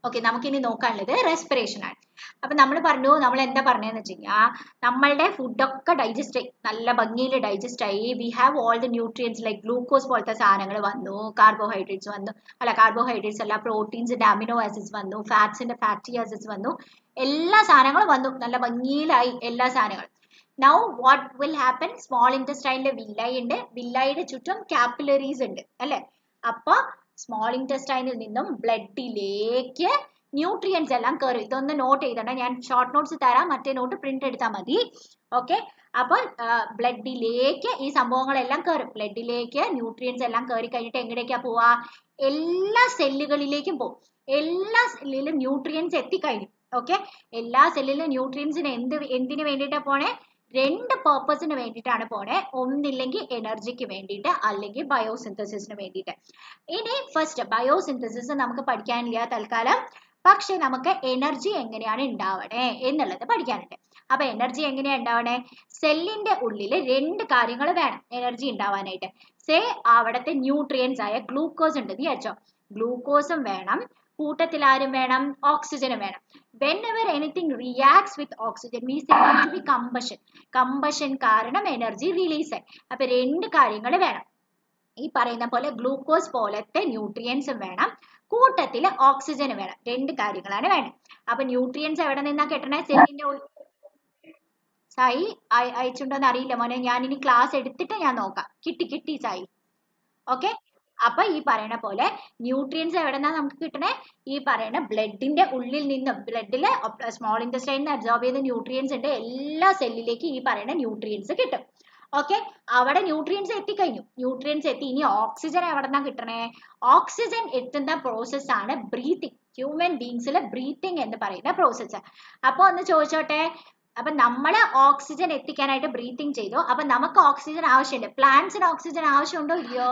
okay നമുക്കിനി നോക്കാനുള്ളത് respiration ആണ് അപ്പൊ നമ്മൾ പറഞ്ഞു നമ്മൾ എന്താ പറഞ്ഞതെന്ന് വെച്ച് കഴിഞ്ഞാൽ നമ്മളുടെ ഫുഡൊക്കെ ഡൈജസ്റ്റ് ആയി നല്ല ഭംഗിയിൽ ഡൈജസ്റ്റ് ആയി we have all the nutrients like glucose പോലത്തെ സാധനങ്ങൾ വന്നു കാർബോഹൈഡ്രേറ്റ്സ് വന്നു അല്ല കാർബോഹൈഡ്രേറ്റ്സ് അല്ല പ്രോട്ടീൻസിന്റെ അമിനോ ആസിഡ്സ് വന്നു ഫാറ്റ്സിന്റെ ഫാറ്റി ആസിഡ്സ് വന്നു എല്ലാ സാധനങ്ങളും വന്നു നല്ല ഭംഗിയിലായി എല്ലാ സാധനങ്ങളും now what will happen small ഇൻറ്റസ്റ്റൈനിലെ വില്ലൈ ഉണ്ട് വില്ലയുടെ ചുറ്റും കാപ്പിലറീസ് ഉണ്ട് അല്ലെ അപ്പൊ സ്മോൾ ഇൻറ്റസ്റ്റൈനിൽ നിന്നും ബ്ലഡിലേക്ക് ന്യൂട്രിയൻസ് എല്ലാം കയറി ഇതൊന്ന് നോട്ട് ചെയ്തോണ്ട ഞാൻ ഷോർട്ട് നോട്ട്സ് തരാം മറ്റേ നോട്ട് പ്രിന്റ് എടുത്താൽ മതി ഓക്കെ അപ്പോൾ ബ്ലഡിലേക്ക് ഈ സംഭവങ്ങളെല്ലാം കയറും ബ്ലഡിലേക്ക് ന്യൂട്രിയൻസ് എല്ലാം കയറി കഴിഞ്ഞിട്ട് എങ്ങടേക്കാ പോവാ എല്ലാ സെല്ലുകളിലേക്കും പോകും എല്ലാ സെല്ലിലും ന്യൂട്രിയൻസ് എത്തിക്കഴിഞ്ഞു ഓക്കെ എല്ലാ സെല്ലിലും ന്യൂട്രിയൻസിന് എന്ത് എന്തിനു വേണ്ടിയിട്ടാണ് പോണേ രണ്ട് പേർപ്പസിന് വേണ്ടിയിട്ടാണ് പോണേ ഒന്നില്ലെങ്കിൽ എനർജിക്ക് വേണ്ടിയിട്ട് അല്ലെങ്കിൽ ബയോസിന്തസിസിന് വേണ്ടിയിട്ട് ഇനി ഫസ്റ്റ് ബയോസിന്തസിസ് നമുക്ക് പഠിക്കാനില്ല തൽക്കാലം പക്ഷെ നമുക്ക് എനർജി എങ്ങനെയാണ് ഉണ്ടാവണേ എന്നുള്ളത് പഠിക്കാനുണ്ട് അപ്പൊ എനർജി എങ്ങനെയാ ഉണ്ടാവണേ സെല്ലിന്റെ ഉള്ളിൽ രണ്ട് കാര്യങ്ങൾ വേണം എനർജി ഉണ്ടാവാനായിട്ട് സേ അവിടുത്തെ ന്യൂട്രിയൻസ് ആയ ഗ്ലൂക്കോസ് ഉണ്ട് വിചാരിച്ചോ ഗ്ലൂക്കോസും വേണം കൂട്ടത്തിൽ ആരും വേണം ഓക്സിജനും വേണം whenever anything reacts with oxygen we say it to be combustion combustion കാരണം എനർജി റിലീസ് ആയി അപ്പൊ രണ്ട് കാര്യങ്ങൾ വേണം ഈ പറയുന്ന പോലെ ഗ്ലൂക്കോസ് പോലത്തെ ന്യൂട്രിയൻസും വേണം കൂട്ടത്തിൽ ഓക്സിജൻ വേണം രണ്ട് കാര്യങ്ങളാണ് വേണം അപ്പൊ ന്യൂട്രിയൻസ് എവിടെ നിന്നാ കിട്ടണേ സെല്ലിന്റെ ഉള്ളിൽ സായി അയ- അയച്ചിട്ടുണ്ടോന്ന് അറിയില്ല മോനെ ഞാൻ ഇനി ക്ലാസ് എടുത്തിട്ട് ഞാൻ നോക്കാം കിട്ടി കിട്ടി സായി ഓക്കെ അപ്പൊ ഈ പറയണ പോലെ ന്യൂട്രിയൻസ് എവിടെന്നാ നമുക്ക് കിട്ടണേ ഈ പറയണ ബ്ലഡിന്റെ ഉള്ളിൽ നിന്നും ബ്ലഡില് സ്മോൾ ഇൻറ്റസ്റ്റൈനിൽ അബ്സോർബ് ചെയ്ത ന്യൂട്രിയൻസ് ഉണ്ട് എല്ലാ സെല്ലിലേക്ക് ഈ പറയുന്ന ന്യൂട്രിയൻസ് കിട്ടും ഓക്കെ അവിടെ ന്യൂട്രിയൻസ് എത്തിക്കഴിഞ്ഞു ന്യൂട്രിയൻസ് എത്തി ഇനി ഓക്സിജൻ എവിടെന്നാ കിട്ടണേ ഓക്സിജൻ എത്തുന്ന പ്രോസസ് ആണ് ബ്രീത്തിങ് ഹ്യൂമൻ ബീങ്സിൽ ബ്രീത്തിങ് എന്ന് പറയുന്ന പ്രോസസ്സ് അപ്പൊ ഒന്ന് ചോദിച്ചോട്ടെ അപ്പൊ നമ്മള് ഓക്സിജൻ എത്തിക്കാനായിട്ട് ബ്രീത്തിങ് ചെയ്തു അപ്പൊ നമുക്ക് ഓക്സിജൻ ആവശ്യമുണ്ട് പ്ലാന്റ്സിന് ഓക്സിജൻ ആവശ്യമുണ്ടോ ഇല്ലയോ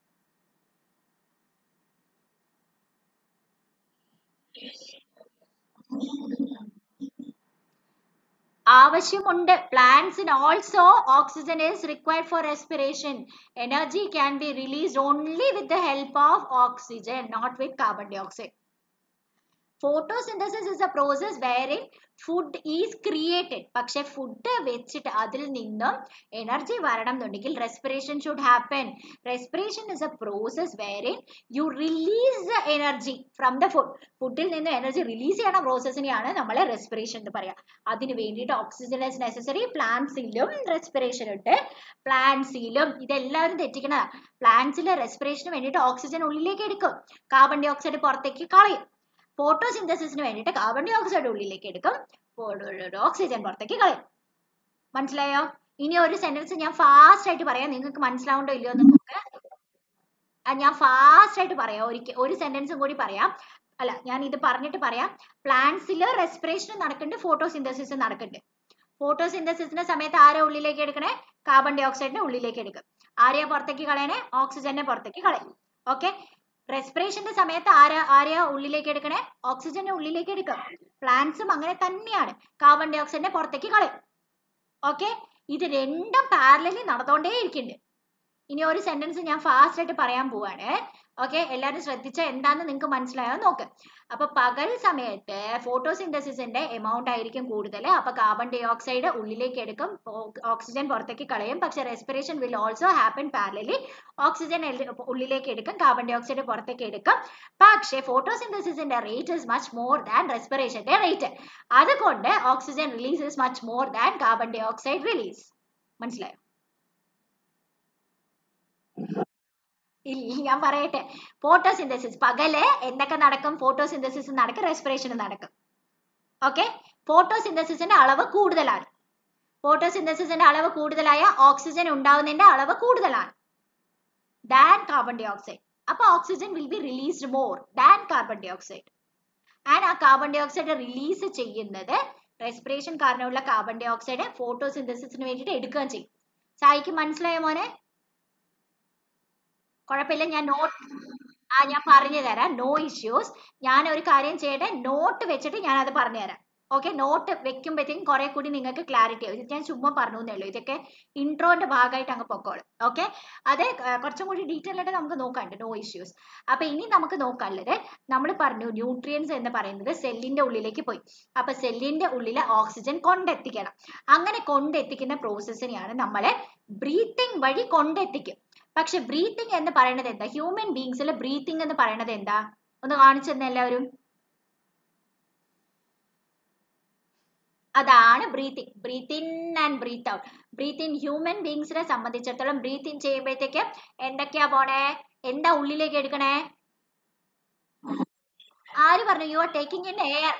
ആവശ്യമുണ്ട് പ്ലാന്റ്സിന് also oxygen is required for respiration energy can be released only with the help of oxygen not with carbon dye dioxide photosynthesis is a process wherein food is created പക്ഷെ food വെച്ചിട്ട് അതിൽ നിന്നും energy വരണം എന്നുണ്ടെങ്കിൽ respiration should happen respiration is a process wherein you release the energy from the food ഫുഡിൽ നിന്ന് energy release ചെയ്യണ പ്രോസസ്സിനെയാണ് നമ്മൾ റെസ്പിറേഷൻ എന്ന് പറയാം അതിന് വേണ്ടിയിട്ട് ഓക്സിജൻ ഇസ് നെസസറി പ്ലാന്റ്സിലും റെസ്പിറേഷൻ ഉണ്ട് പ്ലാന്റ്സിലും ഇതെല്ലാവരും തെറ്റിക്കണതാ പ്ലാന്റ്സിൽ റെസ്പിറേഷന് വേണ്ടിയിട്ട് ഓക്സിജൻ ഉള്ളിലേക്ക് എടുക്കും കാർബൺ ഡൈ ഓക്സൈഡ് പുറത്തേക്ക് കളയും ഫോട്ടോസിന്തസിസിന് വേണ്ടിയിട്ട് കാർബൺ ഡൈ ഓക്സൈഡ് ഉള്ളിലേക്ക് എടുക്കും ഓക്സിജൻ പുറത്തേക്ക് കളയും മനസ്സിലായോ ഇനി ഒരു സെന്റൻസ് ഞാൻ ഫാസ്റ്റ് ആയിട്ട് പറയാം നിങ്ങൾക്ക് മനസ്സിലാവുണ്ടോ ഇല്ലയോ എന്ന് നോക്ക് ആ, ഞാൻ ഫാസ്റ്റ് ആയിട്ട് പറയാം ഒരിക്കൽ ഒരു സെന്റൻസും കൂടി പറയാം അല്ല ഞാൻ ഇത് പറഞ്ഞിട്ട് പറയാം പ്ലാന്റ്സിൽ റെസ്പിറേഷൻ നടക്കുന്നുണ്ട് ഫോട്ടോസിന്തസിസ് നടക്കുന്നുണ്ട് ഫോട്ടോസിന്തസിസിന്റെ സമയത്ത് ആരെ ഉള്ളിലേക്ക് എടുക്കണേ കാർബൺ ഡൈ ഓക്സൈഡിനെ ഉള്ളിലേക്ക് എടുക്കും ആരെയാ പുറത്തേക്ക് കളയണേ ഓക്സിജനെ പുറത്തേക്ക് കളയും ഓക്കെ റെസ്പിറേഷന്റെ സമയത്ത് ആരാ ആരെയാ ഉള്ളിലേക്ക് എടുക്കണേ ഓക്സിജനെ ഉള്ളിലേക്ക് എടുക്കും പ്ലാന്റ്സും അങ്ങനെ തന്നെയാണ് കാർബൺ ഡൈ ഓക്സൈഡിനെ പുറത്തേക്ക് കളയും ഓക്കെ ഇത് രണ്ടും പാരലലി നടന്നുകൊണ്ടേ ഇരിക്കുന്നുണ്ട് ഇനി ഒരു സെന്റൻസ് ഞാൻ ഫാസ്റ്റ് ആയിട്ട് പറയാൻ പോവാണ് ഓക്കെ എല്ലാവരും ശ്രദ്ധിച്ചാൽ എന്താന്ന് നിങ്ങൾക്ക് മനസ്സിലായോ നോക്ക് അപ്പൊ പകൽ സമയത്ത് ഫോട്ടോസിന്തസിസിന്റെ എമൗണ്ട് ആയിരിക്കും കൂടുതൽ അപ്പൊ കാർബൺ ഡൈ ഓക്സൈഡ് ഉള്ളിലേക്ക് എടുക്കും ഓക്സിജൻ പുറത്തേക്ക് കളയും പക്ഷെ respiration will also happen parallelly oxygen ഉള്ളിലേക്ക് എടുക്കും കാർബൺ ഡൈ ഓക്സൈഡ് പുറത്തേക്ക് എടുക്കും പക്ഷേ ഫോട്ടോസിന്തസിസിന്റെ rate is much more than റെസ്പിറേഷന്റെ റേറ്റ് അതുകൊണ്ട് oxygen release is much more than carbon dye dioxide release മനസ്സിലായോ ഇല്ല ഞാൻ പറയട്ടെ ഫോട്ടോസിന്തസിസ് പകല് എന്തൊക്കെ നടക്കും ഫോട്ടോസിന്തസിസ് നടക്കും റെസ്പിറേഷൻ നടക്കും ഓക്കെ ഫോട്ടോസിന്തസിസിന്റെ അളവ് കൂടുതലാണ് ഫോട്ടോസിന്തസിസിന്റെ അളവ് കൂടുതലായ ഓക്സിജൻ ഉണ്ടാവുന്നതിന്റെ അളവ് കൂടുതലാണ് ദാൻ കാർബൺ ഡൈ ഓക്സൈഡ് അപ്പൊ oxygen will be released more than carbon dye dioxide and ആ കാർബൺ ഡൈ ഓക്സൈഡ് റിലീസ് ചെയ്യുന്നത് റെസ്പിറേഷൻ കാരണമുള്ള കാർബൺ ഡൈ ഓക്സൈഡ് ഫോട്ടോസിന്തസിസിന് വേണ്ടിയിട്ട് എടുക്കുകയും ചെയ്യും സായിക്ക് മനസ്സിലായോ മോനെ കുഴപ്പമില്ല ഞാൻ നോട്ട് ആ ഞാൻ പറഞ്ഞു തരാം നോ ഇഷ്യൂസ് ഞാൻ ഒരു കാര്യം ചെയ്യട്ടെ നോട്ട് വെച്ചിട്ട് ഞാൻ അത് പറഞ്ഞു തരാം ഓക്കെ നോട്ട് വെക്കുമ്പോഴത്തേക്കും കുറെ കൂടി നിങ്ങൾക്ക് ക്ലാരിറ്റി ആവും ഇത് ഞാൻ ചുമ്മാ പറഞ്ഞു എന്നേ ഉള്ളൂ ഇതൊക്കെ ഇൻട്രോന്റെ ഭാഗമായിട്ട് അങ്ങ് പൊക്കോളും ഓക്കെ അത് കുറച്ചും കൂടി ഡീറ്റെയിൽ ആയിട്ട് നമുക്ക് നോക്കാണ്ട് നോ ഇഷ്യൂസ് അപ്പൊ ഇനി നമുക്ക് നോക്കാനുള്ളത് നമ്മൾ പറഞ്ഞു ന്യൂട്രിയൻസ് എന്ന് പറയുന്നത് സെല്ലിന്റെ ഉള്ളിലേക്ക് പോയി അപ്പൊ സെല്ലിന്റെ ഉള്ളിലെ ഓക്സിജൻ കൊണ്ടെത്തിക്കണം അങ്ങനെ കൊണ്ടെത്തിക്കുന്ന പ്രോസസ്സിനെയാണ് നമ്മളെ ബ്രീത്തിങ് വഴി കൊണ്ടെത്തിക്കും പക്ഷെ ബ്രീത്തിങ് എന്ന് പറയുന്നത് എന്താ ഹ്യൂമൻ ബീങ്സിൽ ബ്രീത്തിങ് എന്ന് പറയുന്നത് എന്താ ഒന്ന് കാണിച്ചു തന്നെ എല്ലാവരും അതാണ് breathing breathe in and breathe out breathe in human ബീങ്സിനെ സംബന്ധിച്ചിടത്തോളം ബ്രീത്ത് ഇൻ ചെയ്യുമ്പോഴത്തേക്ക് എന്തൊക്കെയാ പോണേ എന്താ ഉള്ളിലേക്ക് എടുക്കണേ ആര് പറഞ്ഞു you are taking in air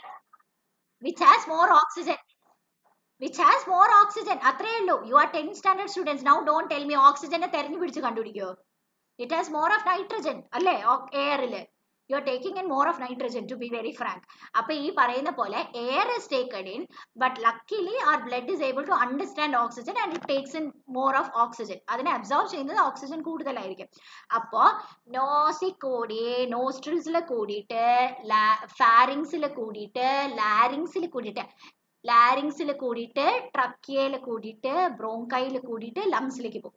which has more oxygen which has more oxygen അത്രയേ ഉള്ളൂ you are ten standard students now don't tell me ഓക്സിജനെ തെരഞ്ഞു പിടിച്ച് കണ്ടുപിടിക്കോ it has more of nitrogen അല്ലേ എയറിൽ you are taking in more of nitrogen to be very frank അപ്പൊ ഈ പറയുന്ന പോലെ air is taken in but luckily our blood is able to understand oxygen and it takes in more of oxygen അതിനെ absorb ചെയ്യുന്നത് oxygen കൂടുതലായിരിക്കും അപ്പോ nozzle കൂടി നോസ്ട്രിൽസിൽ കൂടിയിട്ട് ഫാരിങ്സിൽ കൂടിയിട്ട് ലാരിങ്സിൽ കൂടിയിട്ട് ലാരിങ്സിൽ കൂടിയിട്ട് ട്രക്കിയയിൽ കൂടിയിട്ട് ബ്രോങ്കൈയിൽ കൂടിയിട്ട് ലങ്സിലേക്ക് പോകും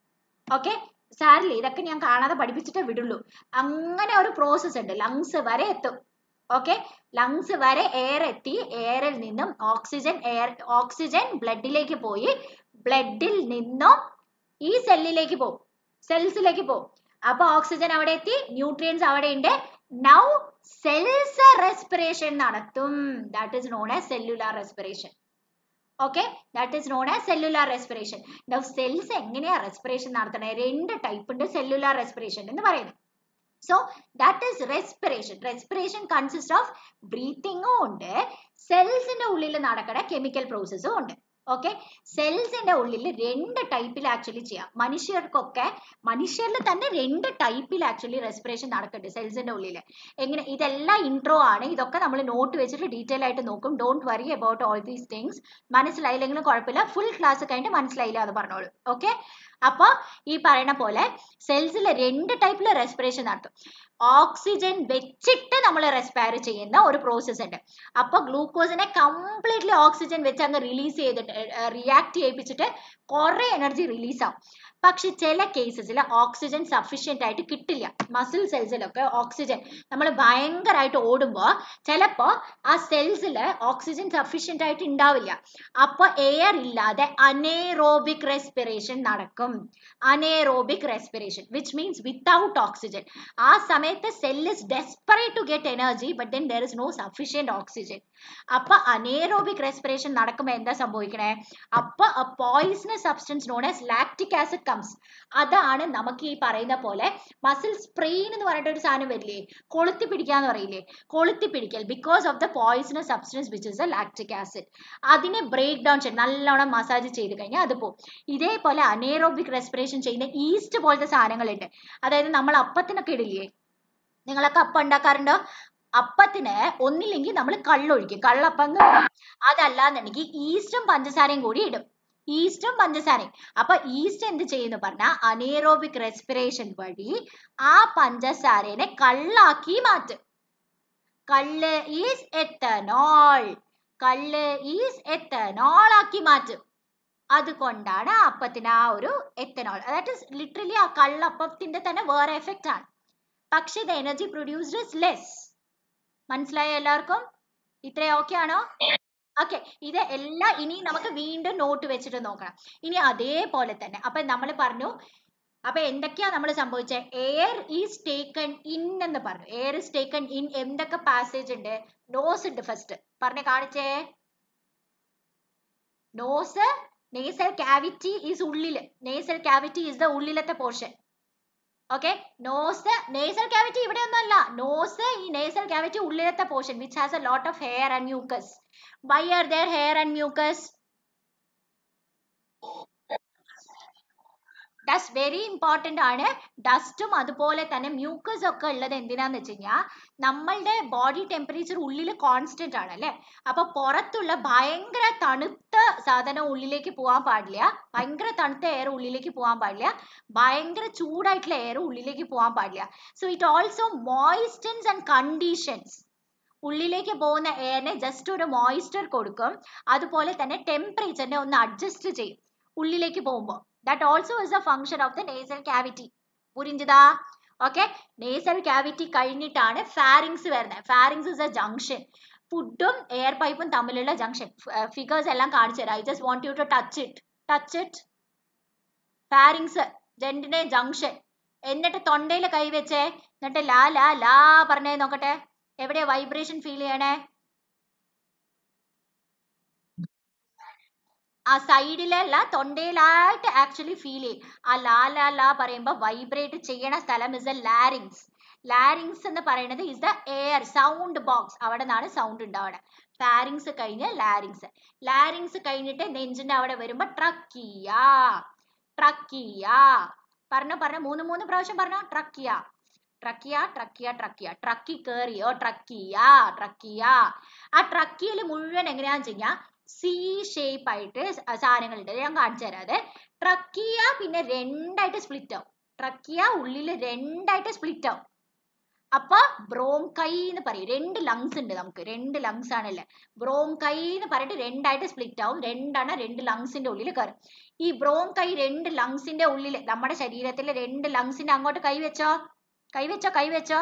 ഓക്കെ സാരില്ല ഇതൊക്കെ ഞാൻ കാണാതെ പഠിപ്പിച്ചിട്ടേ വിടുള്ളൂ അങ്ങനെ ഒരു പ്രോസസ് ഉണ്ട് ലങ്സ് വരെ എത്തും ഓക്കെ ലങ്സ് വരെ എയർ എത്തി എയറിൽ നിന്നും ഓക്സിജൻ എയർ ഓക്സിജൻ ബ്ലഡിലേക്ക് പോയി ബ്ലഡിൽ നിന്നും ഈ സെല്ലിലേക്ക് പോകും സെൽസിലേക്ക് പോകും അപ്പൊ ഓക്സിജൻ അവിടെ എത്തി ന്യൂട്രിയൻസ് അവിടെ ഉണ്ട് നൗ സെൽസ് റെസ്പിറേഷൻ നടത്തും that is known as cellular respiration okay that is known as cellular respiration now cells എങ്ങനെയാ റെസ്പിറേഷൻ നടത്തണേ രണ്ട് ടൈപ്പ് ഉണ്ട് സെല്ലുലാർ റെസ്പിറേഷൻ എന്ന് പറയുന്നത് so that is respiration respiration consist of ബ്രീത്തിങ്ങും ഉണ്ട് സെൽസിന്റെ ഉള്ളിൽ നടക്കുന്ന കെമിക്കൽ പ്രോസസ്സും ഉണ്ട് ഓക്കെ സെൽസിന്റെ ഉള്ളിൽ രണ്ട് ടൈപ്പിൽ ആക്ച്വലി ചെയ്യാം മനുഷ്യർക്കൊക്കെ മനുഷ്യരിൽ തന്നെ രണ്ട് ടൈപ്പിൽ ആക്ച്വലി റെസ്പിറേഷൻ നടക്കുന്നുണ്ട് സെൽസിന്റെ ഉള്ളിൽ എങ്ങനെ ഇതെല്ലാം ഇൻട്രോ ആണ് ഇതൊക്കെ നമ്മൾ നോട്ട് വെച്ചിട്ട് ഡീറ്റെയിൽ ആയിട്ട് നോക്കും don't worry about all these things മനസ്സിലായില്ലെങ്കിലും കുഴപ്പമില്ല ഫുൾ ക്ലാസ് കഴിഞ്ഞിട്ട് മനസ്സിലായില്ല എന്ന് പറഞ്ഞോളൂ ഓക്കെ അപ്പൊ ഈ പറയുന്ന പോലെ സെൽസിൽ രണ്ട് ടൈപ്പിൽ റെസ്പിറേഷൻ നടത്തും ഓക്സിജൻ വെച്ചിട്ട് നമ്മൾ റെസ്പയർ ചെയ്യുന്ന ഒരു പ്രോസസ്സ് ഉണ്ട് അപ്പൊ ഗ്ലൂക്കോസിനെ കംപ്ലീറ്റ്ലി ഓക്സിജൻ വെച്ച് അങ്ങ് റിലീസ് ചെയ്തിട്ട് റിയാക്ട് ചെയ്യിപ്പിച്ചിട്ട് കുറെ എനർജി റിലീസ് ആവും പക്ഷെ ചില കേസസിൽ ഓക്സിജൻ സഫീഷ്യന്റ് ആയിട്ട് കിട്ടില്ല മസിൽ സെൽസിലൊക്കെ ഓക്സിജൻ നമ്മൾ ഭയങ്കരമായിട്ട് ഓടുമ്പോൾ ചിലപ്പോൾ ആ സെൽസിൽ ഓക്സിജൻ സഫീഷ്യന്റ് ആയിട്ട് ഉണ്ടാവില്ല അപ്പോൾ എയർ ഇല്ലാതെ അനേറോബിക് റെസ്പിറേഷൻ നടക്കും anaerobic respiration which means without oxygen ആ സമയത്ത് cell is desperate to get energy but then there is no sufficient oxygen അപ്പൊ അനേറോബിക് റെസ്പിറേഷൻ നടക്കുമ്പോൾ എന്താ സംഭവിക്കണേ അപ്പൊ poisonous substance known as lactic acid comes അതാണ് നമുക്ക് ഈ പറയുന്ന പോലെ മസിൽ സ്പ്രെയിൻ എന്ന് പറഞ്ഞിട്ട് ഒരു സാധനം വരില്ലേ കൊളുത്തി പിടിക്കാന്ന് പറയില്ലേ കൊളുത്തി പിടിക്കൽ because of the poisonous substance which is a lactic acid അതിനെ ബ്രേക്ക് ഡൗൺ ചെയ്യും നല്ലോണം മസാജ് ചെയ്ത് കഴിഞ്ഞാൽ അത് പോകും ഇതേപോലെ അനേറോബിക് റെസ്പിറേഷൻ ചെയ്യുന്ന ഈസ്റ്റ് പോലത്തെ സാധനങ്ങളുണ്ട് അതായത് നമ്മൾ അപ്പത്തിനൊക്കെ ഇടില്ലേ നിങ്ങളൊക്കെ അപ്പം ഉണ്ടാക്കാറുണ്ടോ അപ്പത്തിന് ഒന്നില്ലെങ്കിൽ നമ്മൾ കള്ളൊഴിക്കും കള്ളപ്പം അതല്ലാന്നുണ്ടെങ്കിൽ ഈസ്റ്റും പഞ്ചസാരയും കൂടി ഇടും ഈസ്റ്റും പഞ്ചസാരയും അപ്പൊ ഈസ്റ്റ് എന്ത് ചെയ്യുന്നു പറഞ്ഞാൽ അനേറോബിക് റെസ്പിറേഷൻ വഴി ആ പഞ്ചസാരനെ കള്ളാക്കി മാറ്റും കള്ള് ഈസ് എത്തനോൾ കള്ള് ഈസ് എത്തനോൾ ആക്കി മാറ്റും അതുകൊണ്ടാണ് ആ അപ്പത്തിന് ആ ഒരു എത്തനോൾ ദാറ്റ് ഇസ് ലിറ്ററലി ആ കള്ളപ്പത്തിന്റെ തന്നെ വേറെ എഫക്റ്റ് ആണ് പക്ഷെ ഇത് എനർജി പ്രൊഡ്യൂസ്ഡ് ഇസ് ലെസ് മനസ്സിലായോ എല്ലാവർക്കും ഇത്രയും ഓക്കെ ആണോ ഓക്കെ ഇത് എല്ലാം ഇനി നമുക്ക് വീണ്ടും നോട്ട് വെച്ചിട്ട് നോക്കണം ഇനി അതേപോലെ തന്നെ അപ്പൊ നമ്മൾ പറഞ്ഞു അപ്പൊ എന്തൊക്കെയാ നമ്മൾ സംഭവിച്ചത് എയർ ഈസ് ടേക്കൺ ഇൻ എന്ന് പറഞ്ഞു എയർ ഈസ് ടേക്കൺ ഇൻ എന്തൊക്കെ പാസേജ് ഉണ്ട് നോസ് ഉണ്ട് ഫസ്റ്റ് പറഞ്ഞേ കാണിച്ചേ നോസ് നേസൽ ക്യാവിറ്റി ഈസ് ഉള്ളില് നേസൽ ക്യാവിറ്റി ഈസ് ദ ഉള്ളിലത്തെ portion okay nose nasal cavity ഇവിടെ ഒന്നല്ല നോസ് ഈ നേസൽ ക്യാവിറ്റി ഉള്ളിലത്തെ portion which has a lot of hair and mucus why are there hair and mucus dust very important ആണ് ഡസ്റ്റും അതുപോലെ തന്നെ മ്യൂക്കസ് ഒക്കെ ഉള്ളത് എന്തിനാന്ന് വെച്ച് കഴിഞ്ഞാൽ നമ്മളുടെ ബോഡി ടെമ്പറേച്ചർ ഉള്ളിൽ കോൺസ്റ്റന്റ് ആണ് അല്ലേ അപ്പൊ പുറത്തുള്ള ഭയങ്കര തണുത്ത സാധനം ഉള്ളിലേക്ക് പോകാൻ പാടില്ല ഭയങ്കര തണുത്ത എയർ ഉള്ളിലേക്ക് പോകാൻ പാടില്ല ഭയങ്കര ചൂടായിട്ടുള്ള എയർ ഉള്ളിലേക്ക് പോകാൻ പാടില്ല so it also moistens and conditions ഉള്ളിലേക്ക് പോകുന്ന എയറിനെ ജസ്റ്റ് ഒരു മോയിസ്ചർ കൊടുക്കും അതുപോലെ തന്നെ ടെമ്പറേച്ചറിനെ ഒന്ന് അഡ്ജസ്റ്റ് ചെയ്യും ഉള്ളിലേക്ക് പോകുമ്പോൾ that also is a function of the nasal cavity പുരിഞ്ചതാ ഓക്കെ നേസൽ ക്യാവിറ്റി കഴിഞ്ഞിട്ടാണ് ഫാരിങ്സ് വരുന്നത് ഫാരിങ്സ് ഇസ് എ ജംഗ്ഷൻ ഫുഡും എയർ പൈപ്പും തമ്മിലുള്ള ജംഗ്ഷൻ ഫിഗേഴ്സ് എല്ലാം കാണിച്ചു തരാം I just want you to touch it touch it pharynx രണ്ടിന്റെ ജംഗ്ഷൻ എന്നിട്ട് തൊണ്ടയിൽ കൈവച്ചേ എന്നിട്ട് ലാ ലാ ലാ പറഞ്ഞേ നോക്കട്ടെ എവിടെ വൈബ്രേഷൻ ഫീൽ ചെയ്യണേ ആ സൈഡിലല്ല തൊണ്ടയിലായിട്ട് ആക്ച്വലി ഫീൽ ചെയ്യും ആ ലാ ലാ ലാ പറയുമ്പോൾ വൈബ്രേറ്റ് ചെയ്യണ സ്ഥലം ഇസ് എ ലാരിങ്സ് ലാരിങ്സ് എന്ന് പറയുന്നത് is the air sound box അവിടെ നിന്നാണ് സൗണ്ട് ഉണ്ടാവുന്നത് ഫാരിങ്സ് കഴിഞ്ഞ് ലാരിങ്സ് ലാരിങ്സ് കഴിഞ്ഞിട്ട് നെഞ്ചിന്റെ അവിടെ വരുമ്പോ ട്രക്കിയ ട്രക്കിയ പറഞ്ഞോ പറഞ്ഞോ മൂന്ന് മൂന്ന് പ്രാവശ്യം പറഞ്ഞോ trachea trachea trachea trachea trachea കേറിയോ ട്രക്കിയ ട്രക്കിയ ആ ട്രക്കിയിൽ മുഴുവൻ എങ്ങനെയാന്ന് വെച്ചാൽ സി ഷേപ്പ് ആയിട്ട് സാധനങ്ങളുണ്ട് ഞാൻ കാണിച്ചു തരാം അത് ട്രക്കിയ പിന്നെ രണ്ടായിട്ട് സ്പ്ലിറ്റ് ആവും ട്രക്കിയ ഉള്ളിൽ രണ്ടായിട്ട് സ്പ്ലിറ്റ് ആവും അപ്പൊ ബ്രോങ്കൈ എന്ന് പറയും രണ്ട് ലങ്സ് ഉണ്ട് നമുക്ക് രണ്ട് ലങ്സ് ആണല്ലേ ബ്രോങ്കൈ എന്ന് പറഞ്ഞിട്ട് രണ്ടായിട്ട് സ്പ്ലിറ്റ് ആവും രണ്ടെണ്ണം രണ്ട് ലങ്സിന്റെ ഉള്ളിൽ കയറും ഈ ബ്രോങ്കൈ രണ്ട് ലങ്സിന്റെ ഉള്ളിൽ നമ്മുടെ ശരീരത്തിലെ രണ്ട് ലങ്സിന്റെ അങ്ങോട്ട് കൈവച്ചോ കൈവച്ചോ കൈവച്ചോ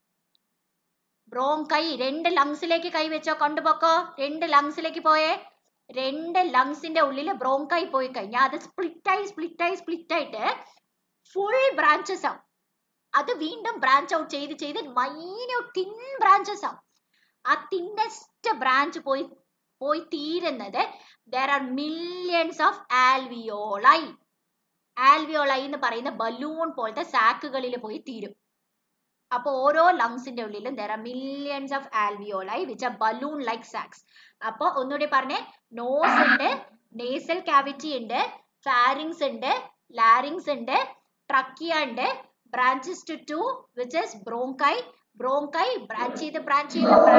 ബ്രോങ്കൈ രണ്ട് ലങ്സിലേക്ക് കൈവച്ചോ കൊണ്ടുപോക്കോ രണ്ട് ലങ്സിലേക്ക് പോയേ രണ്ട് ലങ്സിന്റെ ഉള്ളിൽ ബ്രോങ്കൈ പോയി കഴിഞ്ഞാൽ അത് സ്പ്ലിറ്റായി സ്പ്ലിറ്റായി സ്പ്ലിറ്റ് ആയിട്ട് ഫുൾ ബ്രാഞ്ചസ് ആവും അത് വീണ്ടും ബ്രാഞ്ച് ഔട്ട് ചെയ്ത് ചെയ്ത് മൈന്യൂട്ട് തിൻ ബ്രാഞ്ചസ് ആവും ആ തിന്നസ്റ്റ് ബ്രാഞ്ച് പോയി പോയി തീരുന്നത് there are millions of alveoli alveoli എന്ന് പറയുന്ന ബലൂൺ പോലത്തെ സാക്കുകളിൽ പോയി തീരും അപ്പൊ ഓരോ ലങ്സിന്റെ ഉള്ളിലും there are millions of alveoli which are balloon like sacs അപ്പൊ ഒന്നുകൂടി പറഞ്ഞേ നോസ് ഉണ്ട് നേസൽ ക്യാവിറ്റി ഉണ്ട് ഫാരിങ്സ് ഉണ്ട് ലാരിങ്സ് ഉണ്ട് ട്രക്കിയ ഉണ്ട് branches two two which is bronchi bronchi branch ചെയ്ത് ബ്രാഞ്ച്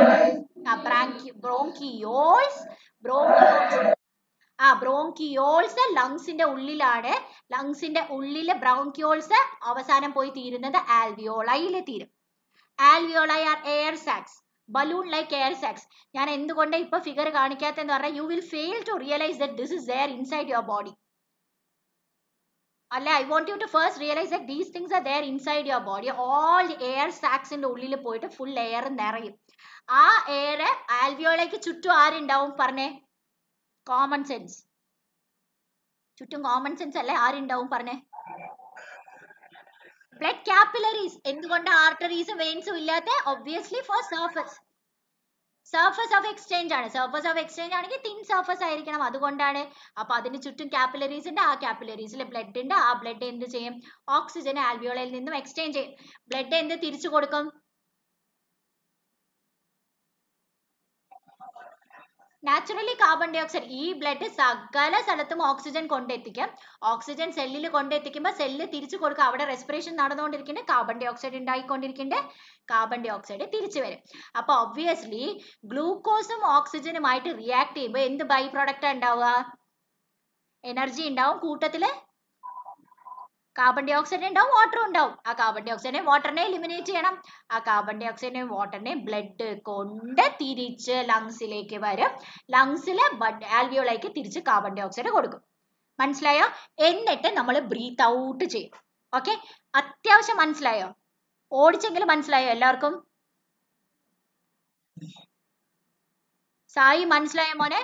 ചെയ്ത് ബ്രോങ്കിയോൾസ് ബ്രോങ്കിയോൾസ് ആ ബ്രോങ്കിയോൾസ് ലങ്സിന്റെ ഉള്ളിലാണ് ലങ്സിന്റെ ഉള്ളിലെ ബ്രോങ്കിയോൾസ് അവസാനം പോയി തീരുന്നത് ആൽവിയോളയിൽ തീരും alveoli are air sacs balloon like air sacs ഞാൻ എന്തുകൊണ്ട് ഇപ്പൊ ഫിഗർ കാണിക്കാത്തെന്ന് പറഞ്ഞാൽ you will fail to realise that this is there inside your body അല്ലെ I want you to first realise that these things are there inside your body all air സാക്സിന്റെ ഉള്ളിൽ പോയിട്ട് full air നിറയും ആ air ആൽവിയോളയ്ക്ക് ചുറ്റും ആരുണ്ടാവും പറഞ്ഞേ common sense ചുറ്റും കോമൺ സെൻസ് അല്ലേ ആരുണ്ടാവും പറഞ്ഞേ ബ്ലഡ് കാപ്പിലറീസ് എന്തുകൊണ്ട് ആർട്ടറീസും വെയിൻസും ഇല്ലാത്ത obviously for surface surface of exchange ആണ് സർഫസ് ഓഫ് എക്സ്ചേഞ്ച് ആണെങ്കിൽ തിൻ സർഫസ് ആയിരിക്കണം അതുകൊണ്ടാണ് അപ്പൊ അതിന് ചുറ്റും കാപ്പിലറീസ് ഉണ്ട് ആ കാപ്പിലറീസിൽ ബ്ലഡ് ഉണ്ട് ആ ബ്ലഡ് എന്ത് ചെയ്യും ഓക്സിജൻ ആൽവിയോളയിൽ നിന്നും എക്സ്ചേഞ്ച് ചെയ്യും ബ്ലഡ് എന്ത് തിരിച്ചു കൊടുക്കും നാച്ചുറലി കാർബൺ ഡൈ ഓക്സൈഡ് ഈ ബ്ലഡ് സകല സ്ഥലത്തും ഓക്സിജൻ കൊണ്ടെത്തിക്കും ഓക്സിജൻ സെല്ലിൽ കൊണ്ടെത്തിക്കുമ്പോൾ സെല്ല് തിരിച്ചു കൊടുക്കുക അവിടെ റെസ്പിറേഷൻ നടന്നുകൊണ്ടിരിക്കുന്നുണ്ട് കാർബൺ ഡൈ ഓക്സൈഡ് ഉണ്ടായിക്കൊണ്ടിരിക്കുന്നുണ്ട് കാർബൺ ഡൈ ഓക്സൈഡ് തിരിച്ചു വരും അപ്പൊ ഒബ്വിയസ്ലി ഗ്ലൂക്കോസും ഓക്സിജനുമായിട്ട് റിയാക്ട് ചെയ്യുമ്പോൾ എന്ത് ബൈ പ്രൊഡക്റ്റ് ഉണ്ടാവുക എനർജി ഉണ്ടാവും കൂട്ടത്തില് കാർബൺ ഡൈ ഓക്സൈഡ് ഉണ്ടാവും വാട്ടറും ഉണ്ടാവും ആ കാർബൺ ഡൈ ഓക്സൈഡിനെ വാട്ടറിനെ എലിമിനേറ്റ് ചെയ്യണം ആ കാർബൺ ഡൈ ഓക്സൈഡിനെ വാട്ടറിനെ ബ്ലഡ് കൊണ്ട് തിരിച്ച് ലങ്സിലേക്ക് വരും ലങ്സിലെ ആൽവിയോളേക്ക് തിരിച്ച് കാർബൺ ഡൈ ഓക്സൈഡ് കൊടുക്കും മനസ്സിലായോ എന്നിട്ട് നമ്മൾ ബ്രീത്ത് ഔട്ട് ചെയ്യും ഓക്കെ അത്യാവശ്യം മനസ്സിലായോ ഓടിച്ചെങ്കിലും മനസ്സിലായോ എല്ലാവർക്കും സായി മനസ്സിലായോ മോനെ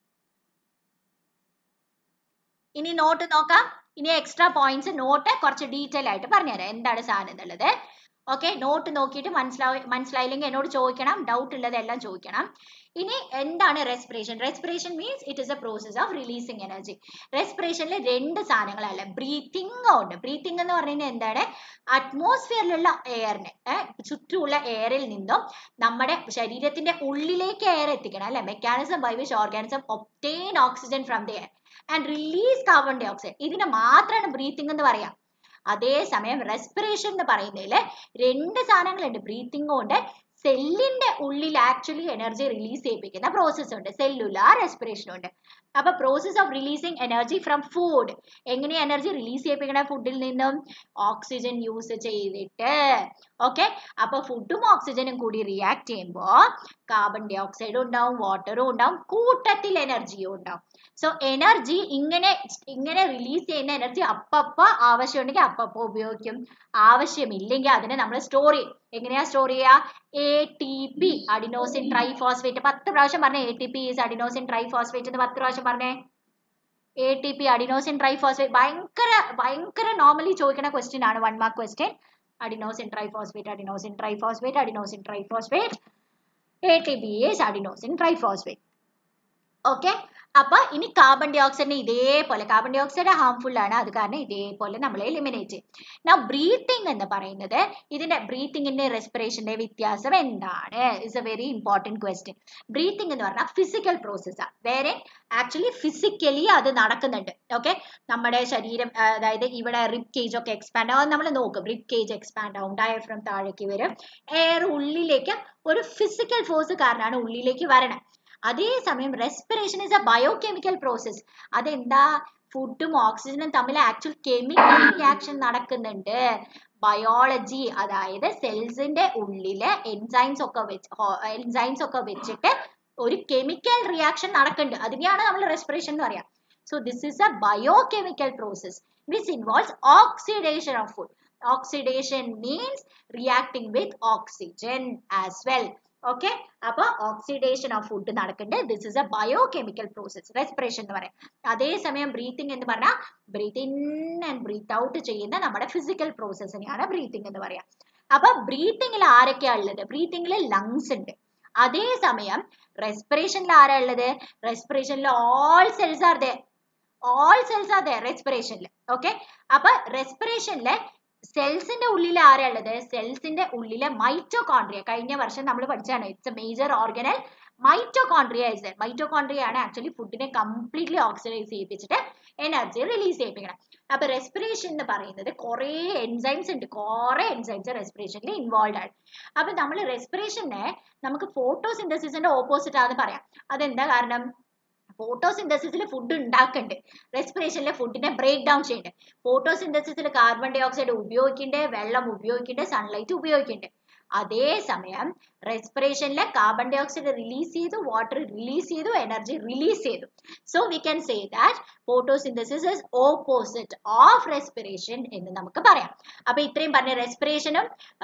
ഇനി നോട്ട് നോക്കാം ഇനി എക്സ്ട്രാ പോയിന്റ്സ് നോട്ട് കുറച്ച് ഡീറ്റെയിൽ ആയിട്ട് പറഞ്ഞുതരാം എന്താണ് സാധനം എന്നുള്ളത് ഓക്കെ നോട്ട് നോക്കിയിട്ട് മനസ്സിലായി മനസ്സിലായില്ലെങ്കിൽ എന്നോട് ചോദിക്കണം ഡൗട്ട് ഉള്ളതെല്ലാം ചോദിക്കണം ഇനി എന്താണ് respiration respiration means it is a process of releasing energy റെസ്പിറേഷനിൽ രണ്ട് സാധനങ്ങളല്ല ബ്രീത്തിങ് ഉണ്ട് ബ്രീത്തിങ് എന്ന് പറഞ്ഞാൽ എന്താണ് അറ്റ്മോസ്ഫിയറിലുള്ള എയറിനെ ചുറ്റുമുള്ള എയറിൽ നിന്നും നമ്മുടെ ശരീരത്തിന്റെ ഉള്ളിലേക്ക് എയർ എത്തിക്കണം അല്ലെ mechanism by which organism obtain oxygen from the air and release carbon dye ഓക്സൈഡ് ഇതിനെ മാത്രമാണ് ബ്രീത്തിങ് എന്ന് പറയാം അതേസമയം റെസ്പിറേഷൻ എന്ന് പറയുന്നതിൽ രണ്ട് സാധനങ്ങളുണ്ട് ബ്രീത്തിങ്ങും ഉണ്ട് സെല്ലിന്റെ ഉള്ളിൽ ആക്ച്വലി എനർജി റിലീസ് ചെയ്യിപ്പിക്കുന്ന പ്രോസസ്സ് ഉണ്ട് സെല്ലുലാർ റെസ്പിറേഷൻ ഉണ്ട് അപ്പൊ process of releasing energy from food എങ്ങനെ എനർജി റിലീസ് ചെയ്യിപ്പിക്കണ ഫുഡിൽ നിന്നും ഓക്സിജൻ യൂസ് ചെയ്തിട്ട് ഓക്കെ അപ്പൊ ഫുഡും ഓക്സിജനും കൂടി റിയാക്ട് ചെയ്യുമ്പോൾ കാർബൺ ഡൈ ഓക്സൈഡും ഉണ്ടാവും വാട്ടറും ഉണ്ടാവും കൂട്ടത്തിൽ എനർജിയും ഉണ്ടാവും സോ എനർജി ഇങ്ങനെ ഇങ്ങനെ റിലീസ് ചെയ്യുന്ന എനർജി അപ്പപ്പ ആവശ്യമുണ്ടെങ്കിൽ അപ്പപ്പ ഉപയോഗിക്കും ആവശ്യമില്ലെങ്കിൽ അതിനെ നമ്മൾ സ്റ്റോർ ചെയ്യും എങ്ങനെയാ സ്റ്റോർ ചെയ്യുക A T P adenosine triphosphate പത്ത് പ്രാവശ്യം പറഞ്ഞേ A T P is adenosine triphosphate എന്ന് പത്ത് പ്രാവശ്യം പറഞ്ഞേ A T P adenosine triphosphate ഭയങ്കര ഭയങ്കര നോർമലി ചോദിക്കുന്ന ക്വസ്റ്റ്യൻ ആണ് one mark question adenosine triphosphate adenosine triphosphate adenosine triphosphate A T P is adenosine triphosphate okay അപ്പൊ ഇനി കാർബൺ ഡൈ ഓക്സൈഡിന് ഇതേപോലെ കാർബൺ ഡൈ ഓക്സൈഡ് ഹാംഫുൾ ആണ് അത് കാരണം ഇതേപോലെ നമ്മൾ എലിമിനേറ്റ് ചെയ്യും നാ ബ്രീത്തിങ് എന്ന് പറയുന്നത് ഇതിന്റെ ബ്രീത്തിങ്ങിന്റെ റെസ്പിറേഷന്റെ വ്യത്യാസം എന്താണ് is a very important question breathing എന്ന് പറഞ്ഞാൽ ഫിസിക്കൽ പ്രോസസ്സാണ് വേറെ ആക്ച്വലി ഫിസിക്കലി അത് നടക്കുന്നുണ്ട് ഓക്കെ നമ്മുടെ ശരീരം അതായത് ഇവിടെ റിബ് കേജ് ഒക്കെ എക്സ്പാൻഡ് ആവും നമ്മൾ നോക്കും റിബ് കേജ് എക്സ്പാൻഡ് ആവും ഡയഫ്രം താഴേക്ക് വരും എയർ ഉള്ളിലേക്ക് ഒരു ഫിസിക്കൽ ഫോഴ്സ് കാരണമാണ് ഉള്ളിലേക്ക് വരണം അതേസമയം respiration is a biochemical process അതെന്താ ഫുഡും ഓക്സിജനും തമ്മിൽ ആക്ച്വൽ കെമിക്കൽ റിയാക്ഷൻ നടക്കുന്നുണ്ട് ബയോളജി അതായത് സെൽസിന്റെ ഉള്ളില് എൻസൈംസ് ഒക്കെ വെച്ച് എൻസൈംസ് ഒക്കെ വെച്ചിട്ട് ഒരു കെമിക്കൽ റിയാക്ഷൻ നടക്കുന്നുണ്ട് അതിനെയാണ് നമ്മൾ റെസ്പിറേഷൻ എന്ന് പറയാം so this is a biochemical process which involves oxidation of food oxidation means reacting with oxygen as well okay അപ്പൊ ഓക്സിഡേഷൻ ഓഫ് ഫുഡ് നടക്കുന്നുണ്ട് this is a biochemical process respiration എന്ന് പറയാം അതേസമയം ബ്രീത്തിങ് എന്ന് പറഞ്ഞാൽ breathe in and breathe out ചെയ്യുന്ന നമ്മുടെ physical പ്രോസസ്സിനെയാണ് breathing എന്ന് പറയാം അപ്പൊ ബ്രീത്തിങ്ങിൽ ആരൊക്കെയാ ഉള്ളത് ബ്രീത്തിങ്ങിൽ ലങ്സ് ഉണ്ട് അതേസമയം റെസ്പിറേഷനിൽ ആരാ ഉള്ളത് റെസ്പിറേഷനിൽ all cells are they all cells are they റെസ്പിറേഷനിൽ ഓക്കെ അപ്പൊ റെസ്പിറേഷനിലെ സെൽസിന്റെ ഉള്ളിൽ ആരാ ഉള്ളത് സെൽസിന്റെ ഉള്ളിലെ മൈറ്റോകോൺട്രിയ കഴിഞ്ഞ വർഷം നമ്മൾ പഠിച്ചാണ് it's a major organelle mitochondria is mitochondria ആണ് ആക്ച്വലി ഫുഡിനെ കംപ്ലീറ്റ്ലി ഓക്സിഡൈസ് ചെയ്യിപ്പിച്ചിട്ട് എനർജി റിലീസ് ചെയ്യിപ്പിക്കണം അപ്പൊ റെസ്പിറേഷൻ എന്ന് പറയുന്നത് കുറേ എൻസൈംസ് ഉണ്ട് കുറേ എൻസൈംസ് റെസ്പിറേഷനിൽ ഇൻവോൾവ് ആണ് അപ്പൊ നമ്മൾ റെസ്പിറേഷനെ നമുക്ക് ഫോട്ടോസിന്തസിസിന്റെ ഓപ്പോസിറ്റ് ആണെന്ന് പറയാം അതെന്താ കാരണം ഫോട്ടോസിന്തസിസിൽ ഫുഡ് ഉണ്ടാക്കുന്നുണ്ട് റെസ്പിറേഷനിലെ ഫുഡിനെ ബ്രേക്ക് ഡൗൺ ചെയ്യുന്നുണ്ട് ഫോട്ടോസിന്തസിസിൽ കാർബൺ ഡൈ ഓക്സൈഡ് ഉപയോഗിക്കുന്നുണ്ട് വെള്ളം ഉപയോഗിക്കുന്നുണ്ട് സൺലൈറ്റ് ഉപയോഗിക്കുന്നുണ്ട് അതേസമയം റെസ്പിറേഷനിലെ കാർബൺ ഡൈ ഓക്സൈഡ് റിലീസ് ചെയ്തു വാട്ടർ റിലീസ് ചെയ്തു എനർജി റിലീസ് ചെയ്തു so we can say that photosynthesis is opposite of respiration എന്ന് നമുക്ക് പറയാം അപ്പൊ ഇത്രയും പറഞ്ഞ റെസ്പിറേഷനും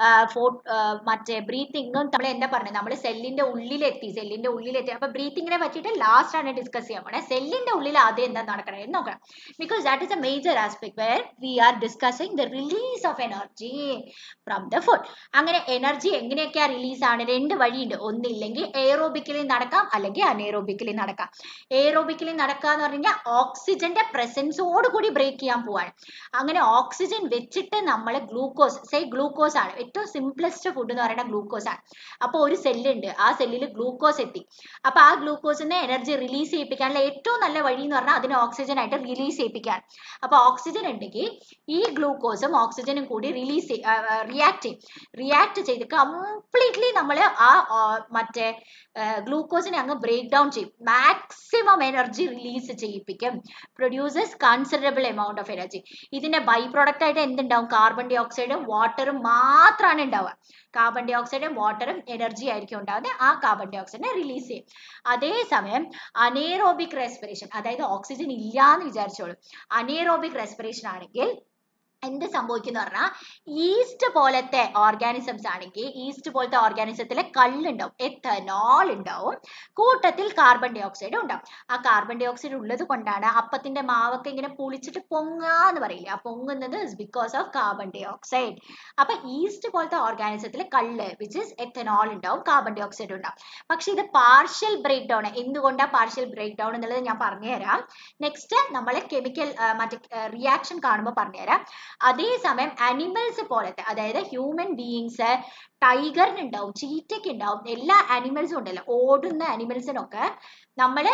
മറ്റേ ബ്രീത്തിങ്ങും നമ്മൾ എന്താ പറഞ്ഞത് നമ്മൾ സെല്ലിന്റെ ഉള്ളിലെത്തി സെല്ലിന്റെ ഉള്ളിലെത്തി അപ്പൊ ബ്രീത്തിങ്ങിനെ പറ്റിയിട്ട് ലാസ്റ്റ് ആണ് ഡിസ്കസ് ചെയ്യാൻ പോണേ സെല്ലിന്റെ ഉള്ളിൽ ആദ്യം എന്താ നടക്കണേ എന്ന് നോക്കണം because that is a major aspect where we are discussing the release of energy from the food അങ്ങനെ എനർജി എങ്ങനെയൊക്കെയാ റിലീസ് ആണ് രണ്ട് വഴിയുണ്ട് ഒന്നില്ലെങ്കിൽ എയറോബിക്കലി നടക്കാം അല്ലെങ്കിൽ അനേറോബിക്കലി നടക്കാം എയറോബിക്കലി നടക്കുക എന്ന് പറഞ്ഞു കഴിഞ്ഞാൽ ഓക്സിജന്റെ പ്രസൻസോട് കൂടി ബ്രേക്ക് ചെയ്യാൻ പോവാണ് അങ്ങനെ ഓക്സിജൻ വെച്ചിട്ട് നമ്മൾ ഗ്ലൂക്കോസ് സേ ഗ്ലൂക്കോസ് ആണ് ഏറ്റവും സിംപ്ലസ്റ്റ് ഫുഡ് എന്ന് പറയുന്നത് ഗ്ലൂക്കോസ് ആണ് അപ്പോൾ ഒരു സെല്ലുണ്ട് ആ സെല്ലിൽ ഗ്ലൂക്കോസ് എത്തി അപ്പോൾ ആ ഗ്ലൂക്കോസിനെ എനർജി റിലീസ് ചെയ്യിപ്പിക്കാനുള്ള ഏറ്റവും നല്ല വഴി എന്ന് പറഞ്ഞാൽ അതിനെ ഓക്സിജൻ ആയിട്ട് റിലീസ് ചെയ്യിപ്പിക്കാൻ അപ്പോൾ ഓക്സിജൻ ഉണ്ടെങ്കിൽ ഈ ഗ്ലൂക്കോസും ഓക്സിജനും കൂടി റിലീസ് റിയാക്ട് ചെയ്യും റിയാക്ട് ചെയ്ത് കംപ്ലീറ്റ്ലി നമ്മൾ ആ മറ്റേ ഗ്ലൂക്കോസിനെ അങ്ങ് ബ്രേക്ക് ഡൗൺ ചെയ്യും മാക്സിമം എനർജി റിലീസ് ചെയ്യിപ്പിക്കും producers considerable amount of energy ഇതിന്റെ ബൈ പ്രോഡക്റ്റ് ആയിട്ട് എന്തുണ്ടാവും കാർബൺ ഡൈ ഓക്സൈഡും വാട്ടറും മാത്രമാണ് ഉണ്ടാവുക കാർബൺ ഡൈ ഓക്സൈഡും വാട്ടറും എനർജി ആയിരിക്കും ഉണ്ടാവുന്നത് ആ കാർബൺ ഡൈ ഓക്സൈഡിനെ റിലീസ് ചെയ്യും അതേസമയം അനേറോബിക് റെസ്പിറേഷൻ അതായത് ഓക്സിജൻ ഇല്ല എന്ന് വിചാരിച്ചോളൂ അനേറോബിക് റെസ്പിറേഷൻ ആണെങ്കിൽ എന്ത് സംഭവിക്കുന്ന പറഞ്ഞാൽ ഈസ്റ്റ് പോലത്തെ ഓർഗാനിസംസ് ആണെങ്കിൽ ഈസ്റ്റ് പോലത്തെ ഓർഗാനിസത്തിലെ കള്ളുണ്ടാവും എത്തനോൾ ഉണ്ടാവും കൂട്ടത്തിൽ കാർബൺ ഡൈ ഓക്സൈഡ് ഉണ്ടാവും ആ കാർബൺ ഡൈ ഓക്സൈഡ് ഉള്ളത് കൊണ്ടാണ് അപ്പത്തിന്റെ മാവൊക്കെ ഇങ്ങനെ പൊളിച്ചിട്ട് പൊങ്ങാന്ന് പറയില്ലേ ആ പൊങ്ങുന്നത് is because of carbon dye oxide അപ്പൊ ഈസ്റ്റ് പോലത്തെ ഓർഗാനിസത്തിൽ കള്ള് വിച്ച് ഇസ് എത്തനോൾ ഉണ്ടാവും കാർബൺ ഡൈ ഓക്സൈഡ് ഉണ്ടാവും പക്ഷെ ഇത് പാർഷ്യൽ ബ്രേക്ക് ഡൗൺ എന്തുകൊണ്ടാണ് പാർഷ്യൽ ബ്രേക്ക് ഡൗൺ എന്നുള്ളത് ഞാൻ പറഞ്ഞുതരാം നെക്സ്റ്റ് നമ്മളെ കെമിക്കൽ മറ്റേ റിയാക്ഷൻ കാണുമ്പോൾ പറഞ്ഞുതരാം അതേസമയം അനിമൽസ് പോലത്തെ അതായത് ഹ്യൂമൻ ബീയിങ്സ് ടൈഗറിനുണ്ടാവും ചീറ്റയ്ക്ക് ഉണ്ടാവും എല്ലാ അനിമൽസും ഉണ്ടല്ലോ ഓടുന്ന അനിമൽസിനൊക്കെ നമ്മൾ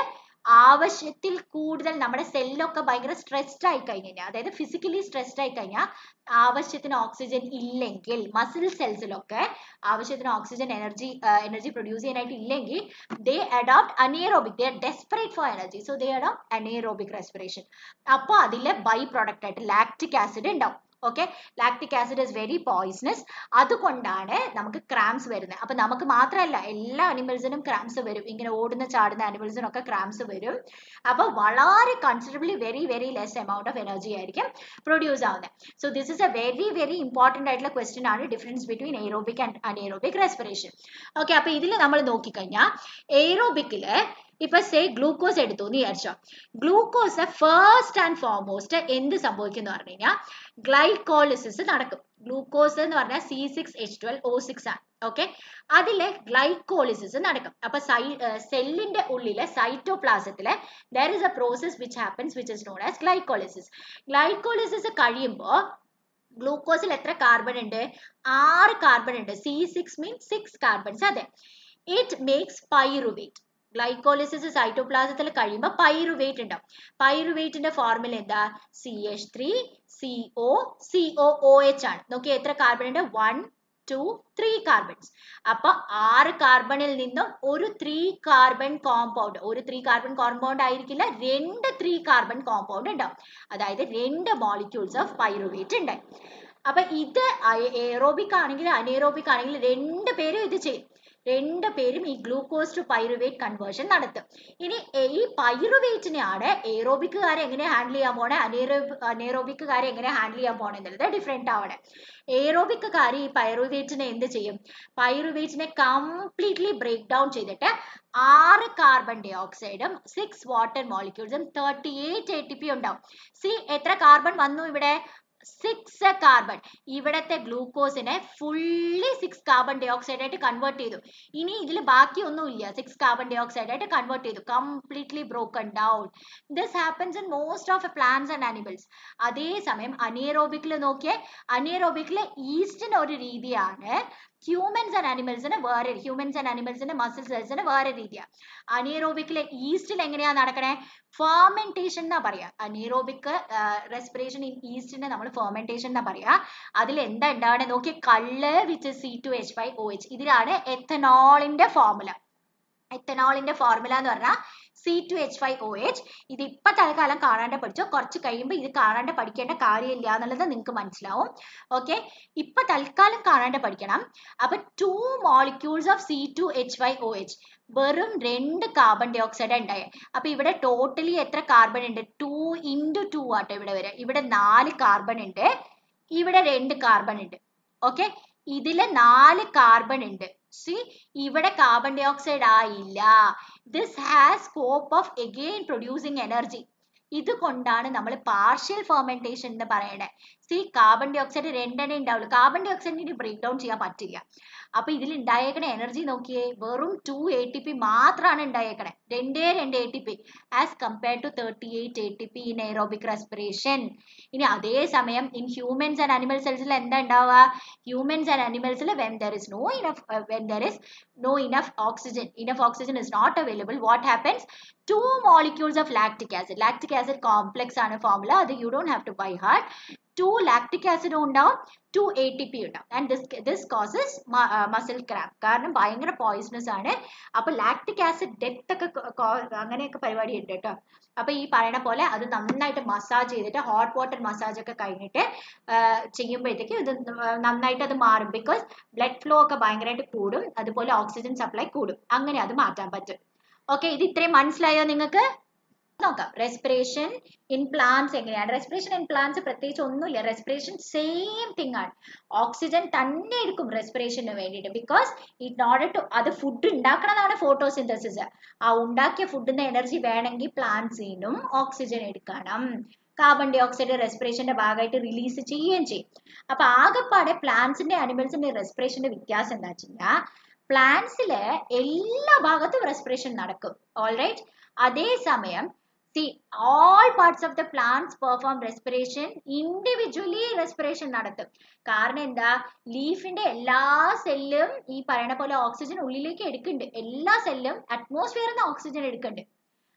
ആവശ്യത്തിൽ കൂടുതൽ നമ്മുടെ സെല്ലൊക്കെ ഭയങ്കര സ്ട്രെസ്ഡ് ആയി കഴിഞ്ഞാൽ അതായത് ഫിസിക്കലി സ്ട്രെസ്ഡ് ആയി കഴിഞ്ഞാൽ ആവശ്യത്തിന് ഓക്സിജൻ ഇല്ലെങ്കിൽ മസിൽ സെൽസിലൊക്കെ ആവശ്യത്തിന് ഓക്സിജൻ എനർജി എനർജി പ്രൊഡ്യൂസ് ചെയ്യാനായിട്ട് ഇല്ലെങ്കിൽ they adopt anaerobic they are desperate for energy so they adopt anaerobic respiration അപ്പോൾ അതിലെ ബൈ പ്രോഡക്റ്റ് ആയിട്ട് ലാക്റ്റിക് ആസിഡ് ഉണ്ടാവും okay lactic acid is very poisonous അതുകൊണ്ടാണ് നമുക്ക് ക്രാംസ് വരുന്നത് അപ്പൊ നമുക്ക് മാത്രമല്ല എല്ലാ അനിമൽസിനും ക്രാംസ് വരും ഇങ്ങനെ ഓടുന്ന ചാടുന്ന അനിമൽസിനൊക്കെ ക്രാംസ് വരും അപ്പൊ വളരെ considerably very very less amount of energy ആയിരിക്കും പ്രൊഡ്യൂസ് ആവുന്നത് so this is a very very important ആയിട്ടുള്ള ക്വസ്റ്റ്യൻ ആണ് difference between aerobic and anaerobic respiration okay അപ്പൊ ഇതിൽ നമ്മൾ നോക്കിക്കഴിഞ്ഞാൽ എയ്റോബിക്കില് ഇപ്പൊ സേ ഗ്ലൂക്കോസ് എടുത്തു എന്ന് വിചാരിച്ചോ ഗ്ലൂക്കോസ് ഫസ്റ്റ് ആൻഡ് ഫോർമോസ്റ്റ് എന്ത് സംഭവിക്കും എന്ന് പറഞ്ഞു കഴിഞ്ഞാൽ ഗ്ലൈക്കോളിസിസ് നടക്കും ഗ്ലൂക്കോസ് എന്ന് പറഞ്ഞാൽ C six H twelve O six ആണ് ഓക്കെ അതിലെ ഗ്ലൈക്കോളിസിസ് നടക്കും അപ്പൊ സൈ സെല്ലിന്റെ ഉള്ളിലെ സൈറ്റോപ്ലാസത്തിലെ there is a process which happens which is known as glycolysis glycolysis കഴിയുമ്പോൾ ഗ്ലൂക്കോസിൽ എത്ര കാർബൺ ഉണ്ട് ആറ് കാർബൺ ഉണ്ട് C six means six carbons അതെ ഇറ്റ് മേക്സ് പൈറുവേറ്റ് ഗ്ലൈക്കോളിസിസ് സൈറ്റോപ്ലാസത്തിൽ കഴിയുമ്പോൾ പൈറുവേറ്റ് ഉണ്ടാവും പൈറുവേറ്റിന്റെ ഫോർമുല എന്താ C H three C O C O O H ആണ് നോക്കി എത്ര കാർബൺ ഉണ്ട് വൺ ടു ത്രീ കാർബൺസ് അപ്പൊ ആറ് കാർബണിൽ നിന്നും ഒരു ത്രീ കാർബൺ കോമ്പൗണ്ട് ഒരു ത്രീ കാർബൺ കോമ്പൗണ്ട് ആയിരിക്കില്ല രണ്ട് ത്രീ കാർബൺ കോമ്പൗണ്ട് ഉണ്ടാവും അതായത് രണ്ട് മോളിക്യൂൾസ് ഓഫ് പൈറുവേറ്റ് ഉണ്ട് അപ്പൊ ഇത് എയറോബിക് ആണെങ്കിൽ അനേറോബിക് ആണെങ്കിൽ രണ്ട് പേരും ഇത് ചെയ്യും രണ്ട് പേരും ഈ ഗ്ലൂക്കോസ് ടു പൈറുവേറ്റ് കൺവേർഷൻ നടത്തും ഇനി ഈ പൈറുവേറ്റിനെയാണ് എയറോബിക്കുകാരെ എങ്ങനെ ഹാൻഡിൽ ചെയ്യാൻ പോണേ അനേറോ അനേറോബിക്കുകാരെ എങ്ങനെ ഹാൻഡിൽ ചെയ്യാൻ പോണേ എന്നുള്ളത് ഡിഫറെന്റ് ആവണേ എയറോബിക്കുകാർ ഈ പൈറുവേറ്റിനെ എന്ത് ചെയ്യും പൈറുവേറ്റിനെ കംപ്ലീറ്റ്ലി ബ്രേക്ക് ഡൗൺ ചെയ്തിട്ട് ആറ് കാർബൺ ഡൈ ഓക്സൈഡും സിക്സ് വാട്ടർ മോളിക്യൂൾസും thirty eight A T P ഉണ്ടാവും സി എത്ര കാർബൺ വന്നു ഇവിടെ സിക്സ് കാർബൺ ഇവിടത്തെ ഗ്ലൂക്കോസിനെ ഫുള്ളി സിക്സ് കാർബൺ ഡൈ ഓക്സൈഡ് ആയിട്ട് കൺവേർട്ട് ചെയ്തു ഇനി ഇതിൽ ബാക്കിയൊന്നുമില്ല സിക്സ് കാർബൺ ഡൈ ഓക്സൈഡ് ആയിട്ട് കൺവേർട്ട് ചെയ്തു completely broken down this happens in most of plants and animals അതേസമയം അനിയറോബിക്കിൽ നോക്കിയേ അനിയറോബിക്കിലെ ഈസ്റ്റിന് ഒരു രീതിയാണ് ഹ്യൂമൻസ് ആൻഡ് അനിമൽസിന് വേറെ ഹ്യൂമൻസ് ആൻഡ് അനിമൽസിന്റെ മസിൽ സെൽസിന് വേറെ രീതിയാണ് അനിയറോബിക്കിലെ ഈസ്റ്റിൽ എങ്ങനെയാ നടക്കണേ ഫെർമെന്റേഷൻ എന്നാ പറയാ അനിയറോബിക് റെസ്പിറേഷൻ ഇൻ ഈസ്റ്റിനെ നമ്മൾ ഫെർമെന്റേഷൻ എന്നാ പറയാ അതിൽ എന്താ ഉണ്ടാവണേ നോക്കിയ കള്ള് which C two H five O H ഇതിലാണ് എത്തനോളിന്റെ ഫോർമുല എത്തനോളിന്റെ ഫോർമുല എന്ന് പറഞ്ഞാൽ C two H five O H ഇത് ഇപ്പൊ തൽക്കാലം കാണാണ്ട് പഠിച്ചോ കുറച്ച് കഴിയുമ്പോൾ ഇത് കാണാണ്ട് പഠിക്കേണ്ട കാര്യമില്ല എന്നുള്ളത് നിങ്ങൾക്ക് മനസ്സിലാവും ഓക്കെ ഇപ്പൊ തൽക്കാലം കാണാണ്ട് പഠിക്കണം അപ്പൊ two molecules of C two H five O H വെറും രണ്ട് കാർബൺ ഡൈ ഓക്സൈഡ് ഉണ്ടായി അപ്പൊ ഇവിടെ ടോട്ടലി എത്ര കാർബൺ ഉണ്ട് ടു ഇൻറ്റു ടു ആട്ടോ ഇവിടെ വരെ ഇവിടെ നാല് കാർബൺ ഉണ്ട് ഇവിടെ രണ്ട് കാർബൺ ഉണ്ട് ഓക്കെ ഇതില് നാല് കാർബൺ ഉണ്ട് സി ഇവിടെ കാർബൺ ഡൈ ഓക്സൈഡ് ആയില്ല this has scope of again producing energy ഇതുകൊണ്ടാണ് നമ്മൾ പാർഷ്യൽ ഫെർമെന്റേഷൻ എന്ന് പറയണത് സി കാർബൺ ഡൈ ഓക്സൈഡ് രണ്ടെണ്ണേ ഉണ്ടാവുള്ളൂ കാർബൺ ഡൈ ഓക്സൈഡിന് ബ്രേക്ക് ഡൗൺ ചെയ്യാൻ പറ്റില്ല അപ്പൊ ഇതിൽ ഉണ്ടായേക്കണ എനർജി നോക്കിയേ വെറും ടു എ ടി പി മാത്രമാണ് ഉണ്ടായേക്കണേ രണ്ടേ രണ്ട് A T P as compare to thirty eight A T P in aerobic respiration ഇനി അതേ സമയം ഇൻ ഹ്യൂമൻസ് ആൻഡ് അനിമൽ സെൽസിൽ എന്താ ഉണ്ടാവുക ഹ്യൂമൻസ് ആൻഡ് അനിമൽസിൽ when there is no enough when there is no enough oxygen enough oxygen is not available what happens two molecules of lactic acid lactic acid complex ആണ് formula അത് you don't have to by heart two lactic acid ഉണ്ടാവും two A T P ഉണ്ടാവും and this this causes muscle cramp കാരണം ഭയങ്കര poisonous ആണ് അപ്പൊ lactic acid death ഒക്കെ അങ്ങനെയൊക്കെ പരിപാടി ഉണ്ട് കേട്ടോ അപ്പൊ ഈ പറയണ പോലെ അത് നന്നായിട്ട് മസാജ് ചെയ്തിട്ട് ഹോട്ട് വാട്ടർ മസാജ് ഒക്കെ കഴിഞ്ഞിട്ട് ചെയ്യുമ്പോഴത്തേക്ക് ഇത് നന്നായിട്ട് അത് മാറും ബിക്കോസ് ബ്ലഡ് ഫ്ലോ ഒക്കെ ഭയങ്കരമായിട്ട് കൂടും അതുപോലെ ഓക്സിജൻ സപ്ലൈ കൂടും അങ്ങനെ അത് മാറ്റാൻ പറ്റും ഓക്കെ ഇത് ഇത്രയും മനസ്സിലായോ നിങ്ങൾക്ക് നോക്കാം റെസ്പിറേഷൻ ഇൻ പ്ലാന്റ്സ് എങ്ങനെയാണ് റെസ്പിറേഷൻ ഇൻ പ്ലാന്റ്സ് പ്രത്യേകിച്ച് ഒന്നുമില്ല റെസ്പിറേഷൻ സെയിം തിങ് ആണ് ഓക്സിജൻ തന്നെ എടുക്കും റെസ്പിറേഷന് വേണ്ടിയിട്ട് ബിക്കോസ് ഇൻ ഓർഡർ ടു അത് ഫുഡ് ഉണ്ടാക്കണതാണ് ഫോട്ടോസിന്തസിസ് ആ ഉണ്ടാക്കിയ ഫുഡിന്റെ എനർജി വേണമെങ്കിൽ പ്ലാന്റ്സിനും ഓക്സിജൻ എടുക്കണം കാർബൺ ഡൈ ഓക്സൈഡ് റെസ്പിറേഷന്റെ ഭാഗമായിട്ട് റിലീസ് ചെയ്യുകയും ചെയ്യും അപ്പൊ ആകെപ്പാടെ പ്ലാന്റ്സിന്റെ അനിമൽസിന്റെ റെസ്പിറേഷന്റെ വ്യത്യാസം എന്താ വെച്ചാൽ പ്ലാന്റ്സില് എല്ലാ ഭാഗത്തും റെസ്പിറേഷൻ നടക്കും ഓൾറൈറ്റ് അതേസമയം see all parts of the plants perform respiration individually respiration നടത്തും കാരണം എന്താ ലീഫിന്റെ എല്ലാ സെല്ലും ഈ പറയണ പോലെ ഓക്സിജൻ ഉള്ളിലേക്ക് എടുക്കുന്നുണ്ട് എല്ലാ സെല്ലും അറ്റ്മോസ്ഫിയറിൽ നിന്ന് ഓക്സിജൻ എടുക്കുന്നുണ്ട്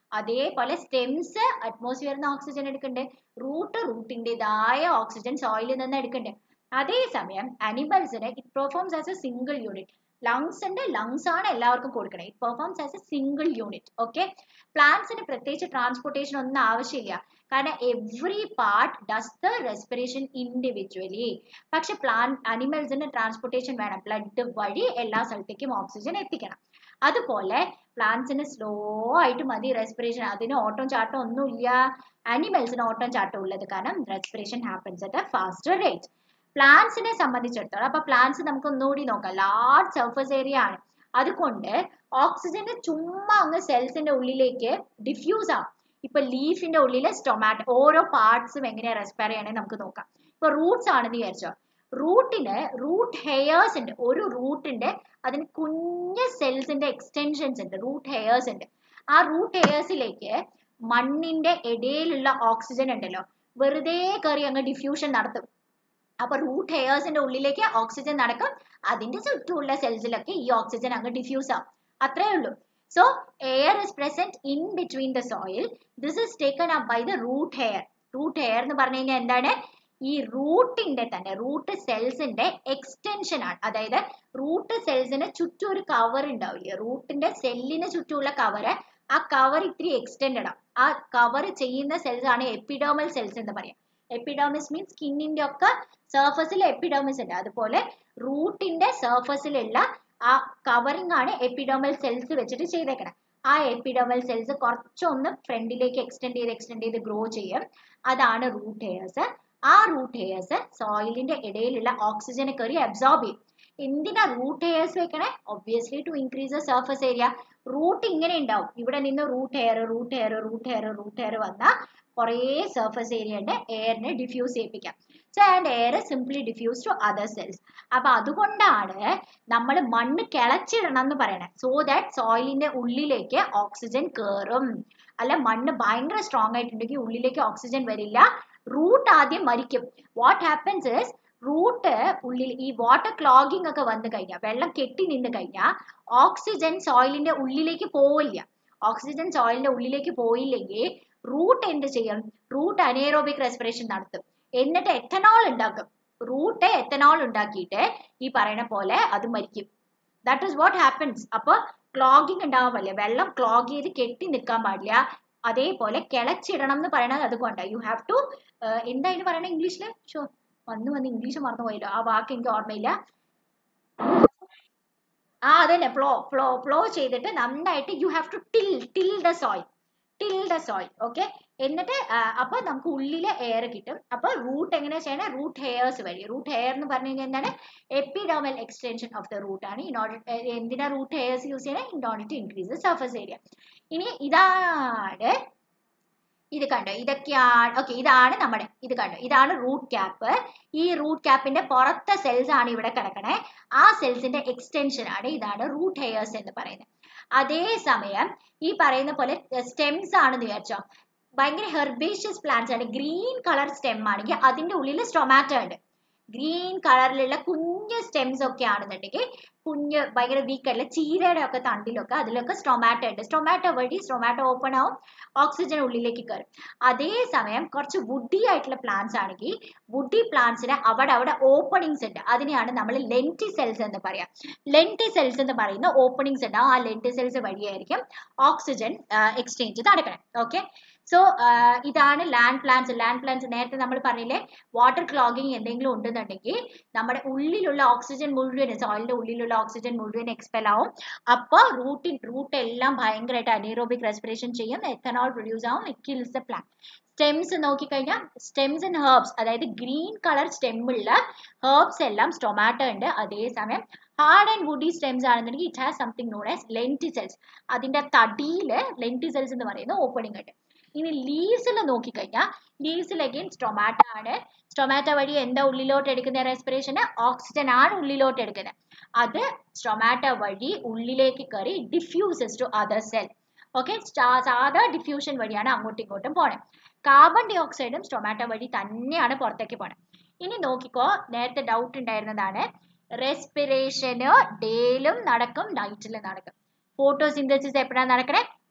അതേപോലെ സ്റ്റെംസ് അറ്റ്മോസ്ഫിയറിൽ നിന്ന് ഓക്സിജൻ എടുക്കുന്നുണ്ട് റൂട്ട് റൂട്ടിൻ്റെതായ ഓക്സിജൻ സോയിലിൽ നിന്ന് എടുക്കുന്നുണ്ട് അതേസമയം അനിമൽസിന് it performs as a single unit lungs ഉണ്ട് ലങ്സ് ആണ് എല്ലാവർക്കും കൊടുക്കണേ it performs as a single unit okay പ്ലാന്റ്സിന് പ്രത്യേകിച്ച് ട്രാൻസ്പോർട്ടേഷൻ ഒന്നും ആവശ്യമില്ല കാരണം every part does the respiration individually പക്ഷെ പ്ലാന്റ് അനിമൽസിന് ട്രാൻസ്പോർട്ടേഷൻ വേണം ബ്ലഡ് വഴി എല്ലാ സ്ഥലത്തേക്കും ഓക്സിജൻ എത്തിക്കണം അതുപോലെ പ്ലാന്റ്സിന് സ്ലോ ആയിട്ട് മതി റെസ്പിറേഷൻ അതിന് ഓട്ടം ചാട്ടം ഒന്നുമില്ല അനിമൽസിന് ഓട്ടം ചാട്ടം ഉള്ളത് കാരണം respiration happens at a faster rate പ്ലാന്റ്സിനെ സംബന്ധിച്ചിടത്തോളം അപ്പൊ പ്ലാന്റ്സ് നമുക്ക് ഒന്നുകൂടി നോക്കാം ലാർജ് സർഫസ് ഏരിയ ആണ് അതുകൊണ്ട് ഓക്സിജന് ചുമ്മാ അങ്ങ് സെൽസിന്റെ ഉള്ളിലേക്ക് ഡിഫ്യൂസ് ആവും ഇപ്പൊ ലീഫിന്റെ ഉള്ളിലെ സ്റ്റൊമാറ്റോ ഓരോ പാർട്സും എങ്ങനെയാ റെസ്പയർ ചെയ്യണേ നമുക്ക് നോക്കാം ഇപ്പൊ റൂട്ട്സ് ആണെന്ന് വിചാരിച്ചോ റൂട്ടിന് റൂട്ട് ഹെയേഴ്സ് ഉണ്ട് ഒരു റൂട്ടിന്റെ അതിന് കുഞ്ഞ് സെൽസിന്റെ എക്സ്റ്റൻഷൻസ് ഉണ്ട് റൂട്ട് ഹെയേഴ്സ് ഉണ്ട് ആ റൂട്ട് ഹെയേഴ്സിലേക്ക് മണ്ണിന്റെ ഇടയിലുള്ള ഓക്സിജൻ ഉണ്ടല്ലോ വെറുതെ കയറി അങ്ങ് ഡിഫ്യൂഷൻ നടത്തും അപ്പൊ റൂട്ട് ഹെയേഴ്സിന്റെ ഉള്ളിലേക്ക് ഓക്സിജൻ നടക്കും അതിന്റെ ചുറ്റുമുള്ള സെൽസിലൊക്കെ ഈ ഓക്സിജൻ അങ്ങ് ഡിഫ്യൂസ് ആവും അത്രേ ഉള്ളൂ so air is present in between the soil this is taken up by the root hair root hair എന്ന് പറഞ്ഞു കഴിഞ്ഞാൽ എന്താണ് ഈ റൂട്ടിന്റെ തന്നെ റൂട്ട് സെൽസിന്റെ എക്സ്റ്റൻഷൻ ആണ് അതായത് റൂട്ട് സെൽസിന് ചുറ്റും ഒരു കവർ ഉണ്ടാവില്ലേ റൂട്ടിന്റെ സെല്ലിന് ചുറ്റുമുള്ള കവർ ആ കവർ ഇത്തിരി എക്സ്റ്റെൻഡ് ആണ് ആ കവർ ചെയ്യുന്ന സെൽസ് ആണ് എപ്പിഡോമൽ സെൽസ് എന്ന് പറയാം എപ്പിഡോമിസ് മീൻസ് സ്കിന്നിന്റെ ഒക്കെ സർഫസിൽ എപ്പിഡോമിസ് ഉണ്ട് അതുപോലെ റൂട്ടിന്റെ സർഫസിലുള്ള ആ കവറിംഗ് ആണ് എപ്പിഡോമൽ സെൽസ് വെച്ചിട്ട് ചെയ്തേക്കണം ആ എപ്പിഡോമൽ സെൽസ് കുറച്ചൊന്ന് ഫ്രണ്ടിലേക്ക് എക്സ്റ്റെൻഡ് ചെയ്ത് എക്സ്റ്റെൻഡ് ചെയ്ത് ഗ്രോ ചെയ്യും അതാണ് റൂട്ട് ഹെയർസ് ആ റൂട്ട് ഹെയർസ് സോയിലിന്റെ ഇടയിലുള്ള ഓക്സിജനെ കയറി അബ്സോർബ് ചെയ്യും എന്തിനാ റൂട്ട് ഹെയർസ് വെക്കണേ obviously to increase surface area root ഇങ്ങനെ ഉണ്ടാവും ഇവിടെ നിന്ന് root hair root hair root hair root hair വന്നാൽ കുറേ സർഫസ് ഏരിയ ഉണ്ട് എയറിനെ ഡിഫ്യൂസ് ചെയ്യിപ്പിക്കാം so and air simply diffuse to other cells അപ്പൊ അതുകൊണ്ടാണ് നമ്മൾ മണ്ണ് കിളച്ചിടണം എന്ന് പറയണത് സോ ദാറ്റ് സോയിലിന്റെ ഉള്ളിലേക്ക് ഓക്സിജൻ കയറും അല്ല മണ്ണ് ഭയങ്കര സ്ട്രോങ് ആയിട്ടുണ്ടെങ്കിൽ ഉള്ളിലേക്ക് ഓക്സിജൻ വരില്ല റൂട്ട് ആദ്യം മരിക്കും വാട്ട് ഹാപ്പൻസ് ഇസ് റൂട്ട് ഉള്ളിൽ ഈ വാട്ടർ ക്ലോഗിംഗ് ഒക്കെ വന്നു കഴിഞ്ഞാൽ വെള്ളം കെട്ടി നിന്ന് കഴിഞ്ഞാൽ ഓക്സിജൻ സോയിലിന്റെ ഉള്ളിലേക്ക് പോവില്ല ഓക്സിജൻ സോയിലിന്റെ ഉള്ളിലേക്ക് പോയില്ലെങ്കിൽ റൂട്ട് എന്ത് ചെയ്യും റൂട്ട് അനേറോബിക് റെസ്പിറേഷൻ നടത്തും എന്നിട്ട് എത്തനോൾ ഉണ്ടാക്കും റൂട്ട് എത്തനോൾ ഉണ്ടാക്കിയിട്ട് ഈ പറയുന്ന പോലെ അത് മരിക്കും ദാറ്റ് ഇസ് വാട്ട് ഹാപ്പൻസ് അപ്പോൾ ക്ലോഗിങ് ഉണ്ടാവാൻ വെള്ളം ക്ലോഗ് ചെയ്ത് കെട്ടി നിൽക്കാൻ പാടില്ല അതേപോലെ കിളച്ചിടണം എന്ന് പറയണത് അതുകൊണ്ടാണ് യു ഹാവ് ടു എന്താ ഇതിന് പറയണത് ഇംഗ്ലീഷിൽ ഷോ വന്ന് വന്ന് ഇംഗ്ലീഷ് മറന്നുപോയല്ലോ ആ വാക്ക് എനിക്ക് ഓർമ്മയില്ല ആ അതന്നെ ഫ്ലോ ഫ്ലോ ഫ്ലോ ചെയ്തിട്ട് നന്നായിട്ട് you have to till till the soil till the soil okay എന്നിട്ട് അപ്പൊ നമുക്ക് ഉള്ളിലെ എയർ കിട്ടും അപ്പൊ റൂട്ട് എങ്ങനെ ചെയ്യണം റൂട്ട് ഹെയർസ് വഴി റൂട്ട് ഹെയർ എന്ന് പറഞ്ഞു കഴിഞ്ഞാൽ എന്താണ് epidermal extension of the root ആണ് ഇൻ ഓർഡർ എന്തിനാ റൂട്ട് ഹെയർസ് യൂസ് ചെയ്യണം in order to increase surface area ഇനി ഇതാണ് ഇത് കണ്ടോ ഇതൊക്കെയാണ് ഓക്കെ ഇതാണ് നമ്മുടെ ഇത് കണ്ടോ ഇതാണ് റൂട്ട് ക്യാപ്പ് ഈ റൂട്ട് ക്യാപ്പിന്റെ പുറത്തെ സെൽസ് ആണ് ഇവിടെ കിടക്കണേ ആ സെൽസിന്റെ എക്സ്റ്റൻഷൻ ആണ് ഇതാണ് റൂട്ട് ഹെയർസ് എന്ന് പറയുന്നത് അതേസമയം ഈ പറയുന്ന പോലെ സ്റ്റെംസ് ആണെന്ന് വിചാരിച്ചോ ഭയങ്കര ഹെർബേഷ്യസ് പ്ലാന്റ്സ് ആണ് ഗ്രീൻ കളർ സ്റ്റെം ആണെങ്കിൽ അതിന്റെ ഉള്ളിൽ സ്റ്റൊമാറ്റോ ഉണ്ട് ഗ്രീൻ കളറിലുള്ള കുഞ്ഞ് സ്റ്റെംസ് ഒക്കെ ആണെന്നുണ്ടെങ്കിൽ കുഞ്ഞ് ഭയങ്കര വീക്ക് ആയിട്ടുള്ള ചീരയുടെ ഒക്കെ തണ്ടിലൊക്കെ അതിലൊക്കെ സ്റ്റൊമാറ്റോ ഉണ്ട് സ്റ്റൊമാറ്റോ വഴി സ്റ്റൊമാറ്റോ ഓപ്പൺ ആവും ഓക്സിജൻ ഉള്ളിലേക്ക് കയറും അതേസമയം കുറച്ച് വുഡി ആയിട്ടുള്ള പ്ലാന്റ്സ് ആണെങ്കിൽ വുഡി പ്ലാന്റ്സിന് അവിടെ അവിടെ ഓപ്പണിങ്സ് ഉണ്ട് അതിനെയാണ് നമ്മൾ ലെൻറ്റി സെൽസ് എന്ന് പറയാം ലെൻറ്റി സെൽസ് എന്ന് പറയുന്ന ഓപ്പണിങ്സ് ഉണ്ട് ആ ലെൻറ്റി സെൽസ് വഴിയായിരിക്കും ഓക്സിജൻ എക്സ്ചേഞ്ച് നടക്കണം ഓക്കെ സോ ഇതാണ് ലാൻഡ് പ്ലാന്റ്സ് ലാൻഡ് പ്ലാന്റ്സ് നേരത്തെ നമ്മൾ പറഞ്ഞില്ലേ വാട്ടർ ക്ലോഗിങ് എന്തെങ്കിലും ഉണ്ടെന്നുണ്ടെങ്കിൽ നമ്മുടെ ഉള്ളിലുള്ള ഓക്സിജൻ മുഴുവൻ സോയിലിന്റെ ഉള്ളിലുള്ള ഓക്സിജൻ മുഴുവൻ എക്സ്പെൽ ആവും അപ്പോൾ റൂട്ടിൻ റൂട്ട് എല്ലാം ഭയങ്കരമായിട്ട് അനീറോബിക് റെസ്പിറേഷൻ ചെയ്യും എത്തനോൾ പ്രൊഡ്യൂസ് ആവും it kills the plant stems നോക്കിക്കഴിഞ്ഞാൽ സ്റ്റെംസ് ആൻഡ് ഹേർബ്സ് അതായത് ഗ്രീൻ കളർ സ്റ്റെമ്മുള്ള ഹേർബ്സ് എല്ലാം സ്റ്റൊമാറ്റോ ഉണ്ട് അതേസമയം ഹാർഡ് ആൻഡ് വുഡി സ്റ്റെംസ് ആണെന്നുണ്ടെങ്കിൽ it has something known as lenticels അതിന്റെ തടിയിൽ ലെൻറ്റിസെൽസ് എന്ന് പറയുന്ന ഓപ്പണിംഗ് ഉണ്ട് ഇനി ലീവ്സിൽ നോക്കിക്കഴിഞ്ഞാൽ ലീവ്സിൽ അഗൈൻ സ്റ്റൊമാറ്റോ ആണ് സ്റ്റൊമാറ്റോ വഴി എന്താ ഉള്ളിലോട്ട് എടുക്കുന്ന റെസ്പിറേഷന് ഓക്സിജൻ ആണ് ഉള്ളിലോട്ട് എടുക്കുന്നത് അത് സ്റ്റൊമാറ്റോ വഴി ഉള്ളിലേക്ക് കയറി diffuses to other cell okay സാധാ ഡിഫ്യൂഷൻ വഴിയാണ് അങ്ങോട്ടും ഇങ്ങോട്ടും പോണേ കാർബൺ ഡൈ ഓക്സൈഡും സ്റ്റൊമാറ്റോ വഴി തന്നെയാണ് പുറത്തേക്ക് പോണേ ഇനി നോക്കിക്കോ നേരത്തെ ഡൗട്ട് ഉണ്ടായിരുന്നതാണ് റെസ്പിറേഷന് ഡേയിലും നടക്കും നൈറ്റിലും നടക്കും ഫോട്ടോസിന്തസിസ് എപ്പോഴാണ് നടക്കണേ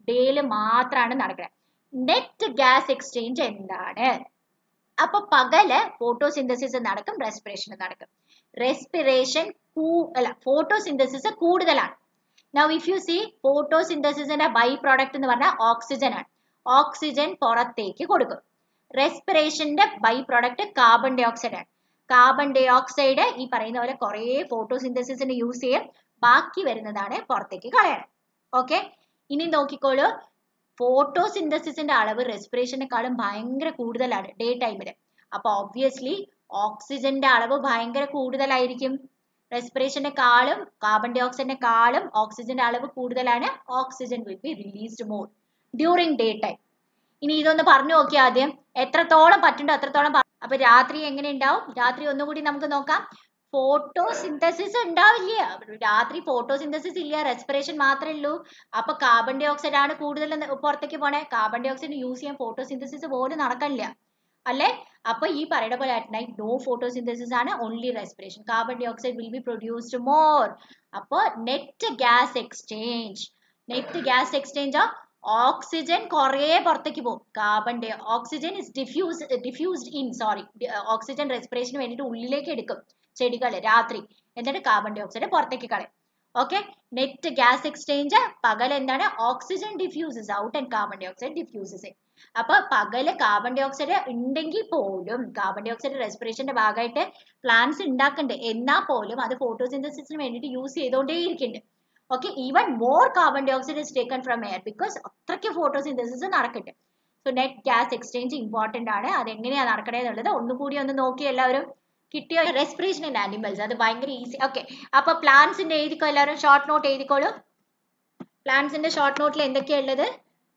ഡേയിൽ മാത്രമാണ് നടക്കുന്നത് നെറ്റ് ഗ്യാസ് എക്സ്ചേഞ്ച് എന്താണ് അപ്പൊ പകല് ഫോട്ടോസിന്തസിസ് നടക്കും റെസ്പിറേഷൻ നടക്കും റെസ്പിറേഷൻ അല്ല ഫോട്ടോസിന്തസിസ് കൂടുതലാണ് നൗ ഇഫ് യു സി ഫോട്ടോസിന്തസിസിന്റെ ബൈ പ്രോഡക്റ്റ് എന്ന് പറഞ്ഞാൽ ഓക്സിജൻ ആണ് ഓക്സിജൻ പുറത്തേക്ക് കൊടുക്കും റെസ്പിറേഷന്റെ ബൈ പ്രോഡക്റ്റ് കാർബൺ ഡൈ ഓക്സൈഡ് ആണ് കാർബൺ ഡൈ ഓക്സൈഡ് ഈ പറയുന്ന പോലെ കുറേ ഫോട്ടോസിന്തസിസിന് യൂസ് ചെയ്യും ബാക്കി വരുന്നതാണ് പുറത്തേക്ക് കളയണം ഓക്കെ ഇനി നോക്കിക്കോളൂ ഫോട്ടോസിന്തസിസിന്റെ അളവ് റെസ്പിറേഷനെക്കാളും ഭയങ്കര കൂടുതലാണ് ഡേ ടൈമിൽ അപ്പൊ ഒബ്വിയസ്ലി ഓക്സിജന്റെ അളവ് ഭയങ്കര കൂടുതലായിരിക്കും റെസ്പിറേഷനെക്കാളും കാർബൺ ഡൈ ഓക്സൈഡിനെക്കാളും ഓക്സിജന്റെ അളവ് കൂടുതലാണ് oxygen will be released more during day time ഇനി ഇതൊന്ന് പറഞ്ഞു നോക്കിയാൽ ആദ്യം എത്രത്തോളം പറ്റുണ്ടോ അത്രത്തോളം അപ്പൊ രാത്രി എങ്ങനെ ഉണ്ടാവും രാത്രി ഒന്നുകൂടി നമുക്ക് നോക്കാം ഫോട്ടോസിന്തസിസ് ഉണ്ടാവില്ല രാത്രി ഫോട്ടോസിന്തസിസ് ഇല്ല റെസ്പിറേഷൻ മാത്രമേ ഉള്ളൂ അപ്പൊ കാർബൺ ഡൈ ഓക്സൈഡ് ആണ് കൂടുതൽ പുറത്തേക്ക് പോണേ കാർബൺ ഡൈ ഓക്സൈഡ് യൂസ് ചെയ്യാൻ ഫോട്ടോസിന്തസിസ് പോലും നടക്കണില്ല അല്ലെ അപ്പൊ ഈ പറയുന്ന പോലെ അറ്റ് നൈറ്റ് നോ ഫോട്ടോസിന്തസിസ് ആണ് only respiration carbon dye dioxide will be produced more അപ്പൊ net gas exchange net gas exchange oxygen കുറേ പുറത്തേക്ക് പോകും carbon di oxygen is diffuse diffused in sorry oxygen റെസ്പിറേഷന് വേണ്ടിയിട്ട് ഉള്ളിലേക്ക് എടുക്കും ചെടികൾ രാത്രി എന്നിട്ട് കാർബൺ ഡൈ ഓക്സൈഡ് പുറത്തേക്ക് കളയും ഓക്കെ നെറ്റ് ഗ്യാസ് എക്സ്ചേഞ്ച് പകൽ എന്താണ് oxygen diffuses out and carbon dye dioxide diffuses അപ്പൊ പകല് കാർബൺ ഡൈ ഓക്സൈഡ് ഉണ്ടെങ്കിൽ പോലും കാർബൺ ഡൈ ഓക്സൈഡ് റെസ്പിറേഷന്റെ ഭാഗമായിട്ട് പ്ലാന്റ്സ് ഉണ്ടാക്കുന്നുണ്ട് എന്നാൽ പോലും അത് ഫോട്ടോസിന്തസിസിന് വേണ്ടിയിട്ട് യൂസ് ചെയ്തുകൊണ്ടേ ഇരിക്കുന്നുണ്ട് okay even more carbon dye dioxide is taken from air because അത്രയ്ക്ക് ഫോട്ടോസിന്തസിസ് നടക്കട്ടെ so net gas exchange important ആണ് അത് എങ്ങനെയാണ് നടക്കണേ എന്നുള്ളത് ഒന്നുകൂടി ഒന്ന് നോക്കി എല്ലാവരും കിട്ടിയ റെസ്പിറേഷൻ ഇൻ ആനിമൽസ് അത് ഭയങ്കര ഈസി ഓക്കെ അപ്പൊ പ്ലാന്റ്സിന്റെ എഴുതിക്കോ എല്ലാവരും ഷോർട്ട് നോട്ട് എഴുതിക്കോളൂ പ്ലാന്റ്സിന്റെ ഷോർട്ട് നോട്ടിൽ എന്തൊക്കെയാ ഉള്ളത്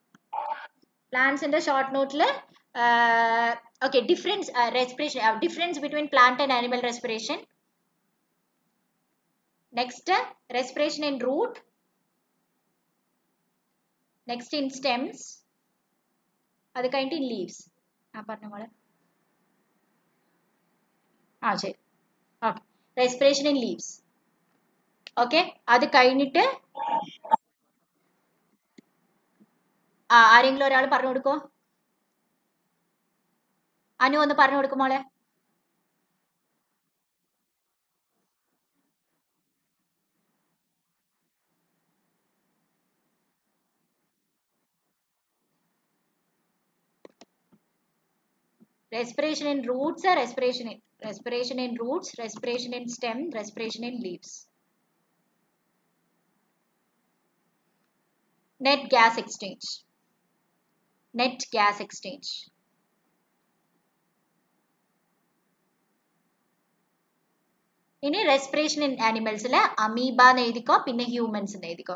പ്ലാന്റ്സിന്റെ ഷോർട്ട് നോട്ടിൽ okay difference respiration difference between plant and animal respiration next respiration in root next in stems അത് കഴിഞ്ഞിട്ട് ഇൻ ലീവ്സ് ആ പറഞ്ഞ മോളെ ആ ശരി okay respiration in leaves okay അത് കഴിഞ്ഞിട്ട് ആ ആരെങ്കിലും ഒരാൾ പറഞ്ഞു കൊടുക്കോ അനു ഒന്ന് പറഞ്ഞു കൊടുക്കും മോളെ respiration in roots or respiration in respiration in roots respiration in stem respiration in leaves net gas exchange net gas exchange ഇനി റെസ്പിറേഷൻ ഇൻ ആനിമൽസിൽ അമീബ എന്ന് എഴുതിക്കോ പിന്നെ ഹ്യൂമൻസ് എന്ന് എഴുതിക്കോ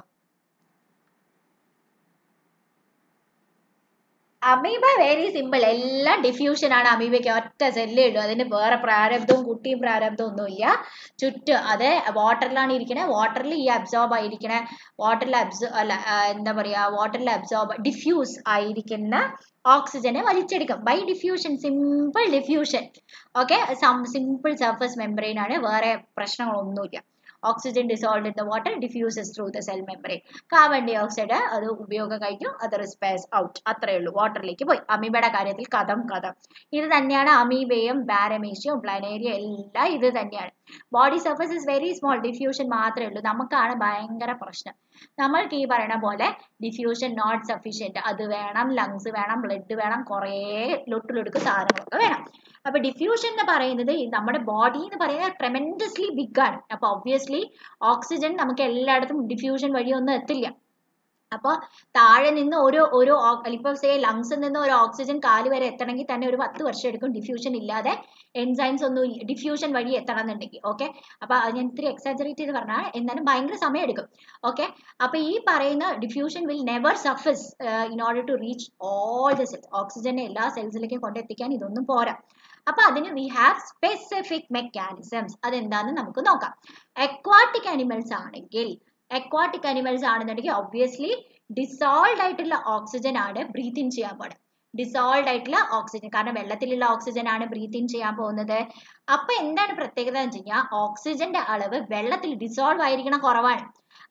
അമീബ വെരി സിമ്പിൾ എല്ലാം ഡിഫ്യൂഷൻ ആണ് അമീബയ്ക്ക് ഒറ്റ സെല്ലേ ഉള്ളൂ അതിന് വേറെ പ്രാരബ്ധവും കുട്ടിയും പ്രാരബ്ധവും ഒന്നുമില്ല ചുറ്റും അത് വാട്ടറിലാണ് ഇരിക്കണേ വാട്ടറിൽ ഈ അബ്സോർബ് ആയിരിക്കണേ വാട്ടറിൽ അബ്സോ അല്ല എന്താ പറയുക വാട്ടറിൽ അബ്സോർബ് ഡിഫ്യൂസ് ആയിരിക്കുന്ന ഓക്സിജനെ വലിച്ചെടുക്കും by diffusion simple diffusion okay simple surface membrane ആണ് വേറെ പ്രശ്നങ്ങളൊന്നുമില്ല oxygen dissolve in the water diffuses through the cell membrane carbon dye dioxide അത് ഉപയോഗം കഴിഞ്ഞു അത് റിസ്പേഴ്സ് ഔട്ട് അത്രയേ ഉള്ളൂ വാട്ടറിലേക്ക് പോയി അമീബയുടെ കാര്യത്തിൽ കഥം കഥം ഇത് തന്നെയാണ് അമീബയും ബാരമേഷ്യയും പ്ലാനേരിയ എല്ലാം ഇത് തന്നെയാണ് body surface is very small diffusion മാത്രമേ ഉള്ളൂ നമുക്കാണ് ഭയങ്കര പ്രശ്നം നമ്മൾക്ക് ഈ പറയുന്ന പോലെ ഡിഫ്യൂഷൻ നോട്ട് സഫീഷ്യന്റ് അത് വേണം ലങ്സ് വേണം ബ്ലഡ് വേണം കുറേ ലൊട്ടിലൊടുക്ക് സാധനങ്ങളൊക്കെ വേണം അപ്പൊ ഡിഫ്യൂഷൻ എന്ന് പറയുന്നത് നമ്മുടെ ബോഡി എന്ന് പറയുന്നത് ട്രെമെൻഡസ്ലി ബിഗ് ആണ് അപ്പൊ ഒബ്വിയസ്ലി ഓക്സിജൻ നമുക്ക് എല്ലായിടത്തും ഡിഫ്യൂഷൻ വഴിയൊന്നും എത്തില്ല അപ്പോൾ താഴെ നിന്ന് ഒരു ഒരു ഇപ്പോൾ സേ ലങ്സിൽ നിന്ന് ഒരു ഓക്സിജൻ കാല് വരെ എത്തണമെങ്കിൽ തന്നെ ഒരു പത്ത് വർഷം എടുക്കും ഡിഫ്യൂഷൻ ഇല്ലാതെ എൻസൈംസ് ഒന്നും ഡിഫ്യൂഷൻ വഴി എത്തണം എന്നുണ്ടെങ്കിൽ ഓക്കെ അപ്പോൾ അത് ഞാൻ ഇത്തിരി എക്സാജറേറ്റ് ചെയ്ത് പറഞ്ഞാൽ എന്നാലും ഭയങ്കര സമയം എടുക്കും ഓക്കെ അപ്പോൾ ഈ പറയുന്ന diffusion will never suffice in order to reach all the cells ഓക്സിജനെ എല്ലാ സെൽസിലേക്കും കൊണ്ടെത്തിക്കാൻ ഇതൊന്നും പോരാ അപ്പൊ അതിന് വി ഹാവ് സ്പെസിഫിക് മെക്കാനിസംസ് അതെന്താന്ന് നമുക്ക് നോക്കാം അക്വാട്ടിക് അനിമൽസ് ആണെങ്കിൽ അക്വാട്ടിക് അനിമൽസ് ആണെന്നുണ്ടെങ്കിൽ ഒബ്വിയസ്ലി ഡിസോൾവ് ആയിട്ടുള്ള ഓക്സിജൻ ആണ് ബ്രീത്ത് ഇൻ ചെയ്യാൻ പോകുന്നത് ഡിസോൾവ് ആയിട്ടുള്ള ഓക്സിജൻ കാരണം വെള്ളത്തിലുള്ള ഓക്സിജൻ ആണ് ബ്രീത്ത് ഇൻ ചെയ്യാൻ പോകുന്നത് അപ്പൊ എന്താണ് പ്രത്യേകത എന്ന് വെച്ച് കഴിഞ്ഞാൽ ഓക്സിജന്റെ അളവ് വെള്ളത്തിൽ ഡിസോൾവ് ആയിരിക്കണം കുറവാണ്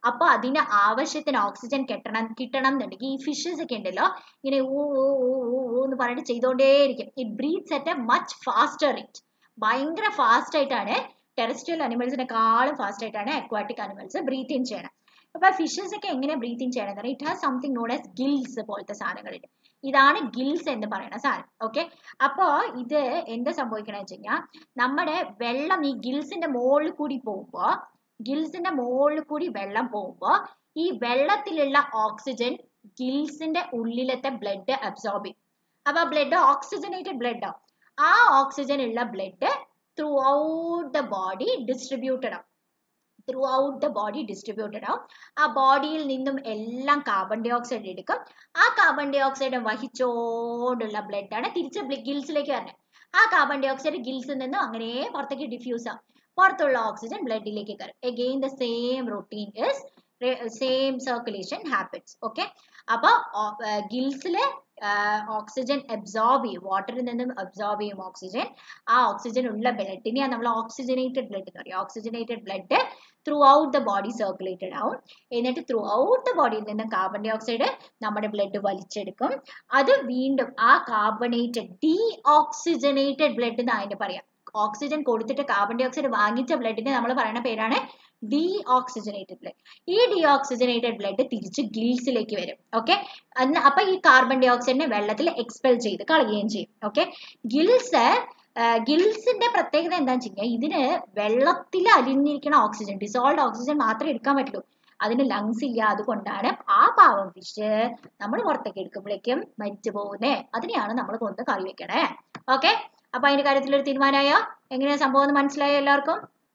അപ്പൊ അതിന് ആവശ്യത്തിന് ഓക്സിജൻ കിട്ടണം കിട്ടണം എന്നുണ്ടെങ്കിൽ ഈ ഫിഷസ് ഒക്കെ ഉണ്ടല്ലോ ഇങ്ങനെ ഊ ഊ ഊ ഊ ഊ എന്ന് പറഞ്ഞിട്ട് ചെയ്തുകൊണ്ടേയിരിക്കും it breathes at a much faster rate ഭയങ്കര ഫാസ്റ്റ് ആയിട്ടാണ് ടെറസ്ട്രിയൽ അനിമൽസിനെക്കാളും ഫാസ്റ്റ് ആയിട്ടാണ് അക്വാട്ടിക് അനിമൽസ് ബ്രീത്ത് ഇൻ ചെയ്യണം അപ്പൊ ഫിഷസ് ഒക്കെ എങ്ങനെ ബ്രീത്ത് ഇൻ ചെയ്യണം it has something known as gills പോലത്തെ സാധനങ്ങളുണ്ട് ഇതാണ് ഗിൽസ് എന്ന് പറയുന്ന സാധനം ഓക്കെ അപ്പോ ഇത് എന്താ സംഭവിക്കണമെന്ന് വെച്ച് കഴിഞ്ഞാൽ നമ്മുടെ വെള്ളം ഈ ഗിൽസിന്റെ മുകളിൽ കൂടി പോകുമ്പോ ഗിൽസിന്റെ മുകളിൽ കൂടി വെള്ളം പോകുമ്പോ ഈ വെള്ളത്തിലുള്ള ഓക്സിജൻ ഗിൽസിന്റെ ഉള്ളിലത്തെ ബ്ലഡ് അബ്സോർബ് ചെയ്യും അപ്പൊ ബ്ലഡ് ഓക്സിജനേറ്റഡ് ബ്ലഡ് ആവും ആ ഓക്സിജൻ ഉള്ള blood throughout the body distributed ആവും throughout the body distributed ആവും ആ ബോഡിയിൽ നിന്നും എല്ലാം കാർബൺ ഡൈ ഓക്സൈഡ് എടുക്കും ആ കാർബൺ ഡൈ ഓക്സൈഡ് വഹിച്ചോണ്ടുള്ള ബ്ലഡ് ആണ് തിരിച്ച് ഗിൽസിലേക്ക് വരുന്നത് ആ കാർബൺ ഡൈ ഓക്സൈഡ് ഗിൽസിൽ നിന്നും അങ്ങനെ പുറത്തേക്ക് ഡിഫ്യൂസ് ആവും പുറത്തുള്ള ഓക്സിജൻ ബ്ലഡിലേക്ക് കയറും again the same routine is same circulation happens okay അപ്പോൾ ഗിൽസില് ഓക്സിജൻ അബ്സോർബ് ചെയ്യും വാട്ടറിൽ നിന്നും അബ്സോർബ് ചെയ്യും ഓക്സിജൻ ആ ഓക്സിജൻ ഉള്ള ബ്ലഡിനെയാണ് നമ്മൾ ഓക്സിജനേറ്റഡ് ബ്ലഡ് എന്ന് പറയും oxygenated blood throughout the body circulated ആവും എന്നിട്ട് ത്രൂ ഔട്ട് ദ ബോഡിയിൽ നിന്ന് കാർബൺ ഡൈ ഓക്സൈഡ് നമ്മുടെ ബ്ലഡ് വലിച്ചെടുക്കും അത് വീണ്ടും ആ കാർബണേറ്റഡ് ഡീ ഓക്സിജനേറ്റഡ് ബ്ലഡ് എന്ന് അതിന്റെ പറയാം ഓക്സിജൻ കൊടുത്തിട്ട് കാർബൺ ഡൈ ഓക്സൈഡ് വാങ്ങിച്ച ബ്ലഡിനെ നമ്മൾ പറയുന്ന പേരാണ് ഡീ ഓക്സിജനേറ്റഡ് ബ്ലഡ് ഈ ഡീ ഓക്സിജനേറ്റഡ് ബ്ലഡ് തിരിച്ച് ഗിൽസിലേക്ക് വരും ഓക്കെ അപ്പൊ ഈ കാർബൺ ഡൈ ഓക്സൈഡിനെ വെള്ളത്തിൽ എക്സ്പെൽ ചെയ്ത് കളയുകയും ചെയ്യും ഓക്കെ ഗിൽസ് ഗിൽസിന്റെ പ്രത്യേകത എന്താണെന്ന് വെച്ച് കഴിഞ്ഞാൽ ഇതിന് വെള്ളത്തിൽ അലിഞ്ഞിരിക്കുന്ന ഓക്സിജൻ ഡിസോൾഡ് ഓക്സിജൻ മാത്രമേ എടുക്കാൻ പറ്റുള്ളൂ അതിന് ലങ്സ് ഇല്ല അതുകൊണ്ടാണ് ആ പാവം ഫിഷ് നമ്മൾ പുറത്തേക്ക് എടുക്കുമ്പോഴേക്കും മരിച്ചു പോകുന്നേ അതിനെയാണ് നമ്മൾ കൊന്ന് കറി വെക്കണേ ഓക്കെ അപ്പൊ അതിന്റെ കാര്യത്തിൽ ഒരു തീരുമാനമായോ എങ്ങനെയാ സംഭവം എന്ന് മനസ്സിലായോ എല്ലാവർക്കും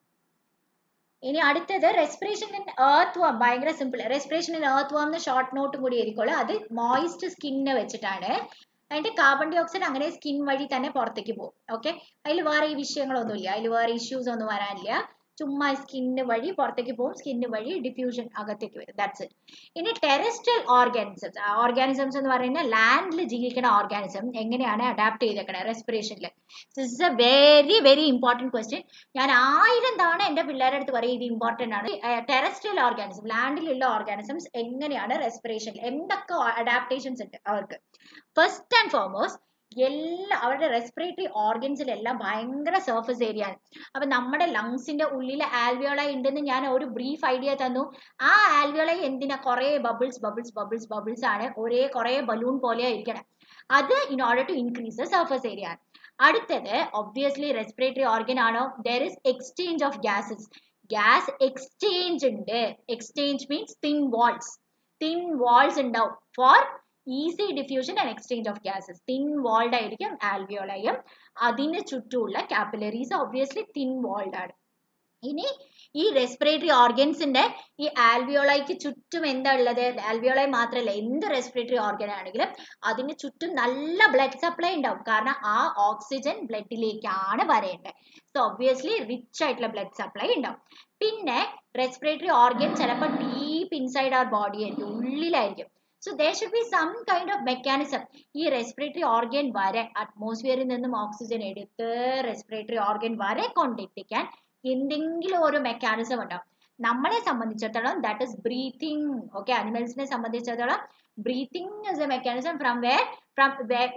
ഇനി അടുത്തത് റെസ്പിറേഷൻ ഇൻ ഏർത്ത് വാം ഭയങ്കര simple respiration in earthworm എന്ന ഷോർട്ട് നോട്ടും കൂടി ആയിരിക്കുള്ളൂ അത് മോയിസ്റ്റ് സ്കിന്നിനെ വെച്ചിട്ടാണ് അതിന്റെ കാർബൺ ഡൈ ഓക്സൈഡ് അങ്ങനെ സ്കിൻ വഴി തന്നെ പുറത്തേക്ക് പോകും ഓക്കെ അതിൽ വേറെ ഈ വിഷയങ്ങളൊന്നുമില്ല അതിൽ വേറെ ഇഷ്യൂസ് ഒന്നും വരാനില്ല ചുമ്മാ സ്കിന്ന് വഴി പുറത്തേക്ക് പോകും സ്കിന്ന് വഴി ഡിഫ്യൂഷൻ അകത്തേക്ക് വരും ദാറ്റ്സ് ഇറ്റ് ഇനി ടെറസ്ട്രൽ ഓർഗാനിസംസ് ഓർഗാനിസംസ് എന്ന് പറയുന്നത് ലാൻഡിൽ ജീവിക്കുന്ന ഓർഗാനിസം എങ്ങനെയാണ് അഡാപ്റ്റ് ചെയ്തേക്കണത് റെസ്പിറേഷനിൽ this a very very important question ഞാൻ ആയിരം തവണ എൻ്റെ പിള്ളേരുടെ അടുത്ത് പറയും ഇത് ഇമ്പോർട്ടൻ്റ് ആണ് ടെറസ്ട്രിയൽ ഓർഗാനിസം ലാൻഡിലുള്ള ഓർഗാനിസംസ് എങ്ങനെയാണ് റെസ്പിറേഷനിൽ എന്തൊക്കെ അഡാപ്റ്റേഷൻസ് ഉണ്ട് അവർക്ക് ഫസ്റ്റ് ആൻഡ് ഫോർമോസ്റ്റ് എല്ലാ അവരുടെ റെസ്പിറേറ്ററി ഓർഗൻസിലെല്ലാം ഭയങ്കര സർഫസ് ഏരിയ ആണ് അപ്പൊ നമ്മുടെ ലങ്സിന്റെ ഉള്ളിൽ ആൽവിയോളൈ ഉണ്ടെന്ന് ഞാൻ ഒരു ബ്രീഫ് ഐഡിയ തന്നു ആ ആൽവിയോളൈ എന്തിനാ കുറെ ബബിൾസ് ബബിൾസ് ബബിൾസ് ബബിൾസ് ആണ് ഒരേ കുറെ ബലൂൺ പോലെ ഇരിക്കണം അത് in order to increase the surface area ആണ് അടുത്തത് ഒബ്വിയസ്ലി റെസ്പിറേറ്ററി ഓർഗൻ ആണോ there is exchange of gases gas exchange ഉണ്ട് exchange means thin walls thin walls ഉണ്ടാവും for easy diffusion and exchange of gases thin walled ആയിരിക്കും ആൽവിയോളയും അതിന് ചുറ്റുമുള്ള capillaries obviously thin walled ആണ് ഇനി ഈ റെസ്പിറേറ്ററി ഓർഗൻസിന്റെ ഈ ആൽവിയോളൈക്ക് ചുറ്റും എന്താ ഉള്ളത് ആൽവിയോളൈ മാത്രമല്ല എന്ത് റെസ്പിറേറ്ററി ഓർഗൻ ആണെങ്കിലും അതിന് ചുറ്റും നല്ല ബ്ലഡ് സപ്ലൈ ഉണ്ടാവും കാരണം ആ ഓക്സിജൻ ബ്ലഡിലേക്കാണ് വരേണ്ടത് സോ ഒബ്വിയസ്ലി റിച്ച് ആയിട്ടുള്ള ബ്ലഡ് സപ്ലൈ ഉണ്ടാവും പിന്നെ റെസ്പിറേറ്ററി ഓർഗൻ ചിലപ്പോൾ ഡീപ്പ് ഇൻസൈഡ് അവർ ബോഡി ആയിരിക്കും ഉള്ളിലായിരിക്കും so there should be some kind of mechanism ഈ റെസ്പിറേറ്ററി ഓർഗൻ വരെ അറ്റ്മോസ്ഫിയറിൽ നിന്നും ഓക്സിജൻ എടുത്ത് റെസ്പിറേറ്ററി ഓർഗൻ വരെ കൊണ്ടെത്തിക്കാൻ എന്തെങ്കിലും ഒരു മെക്കാനിസം ഉണ്ടാവും നമ്മളെ സംബന്ധിച്ചിടത്തോളം ദാറ്റ് ഇസ് ബ്രീത്തിങ് ഓക്കെ അനിമൽസിനെ സംബന്ധിച്ചിടത്തോളം breathing is a mechanism from where from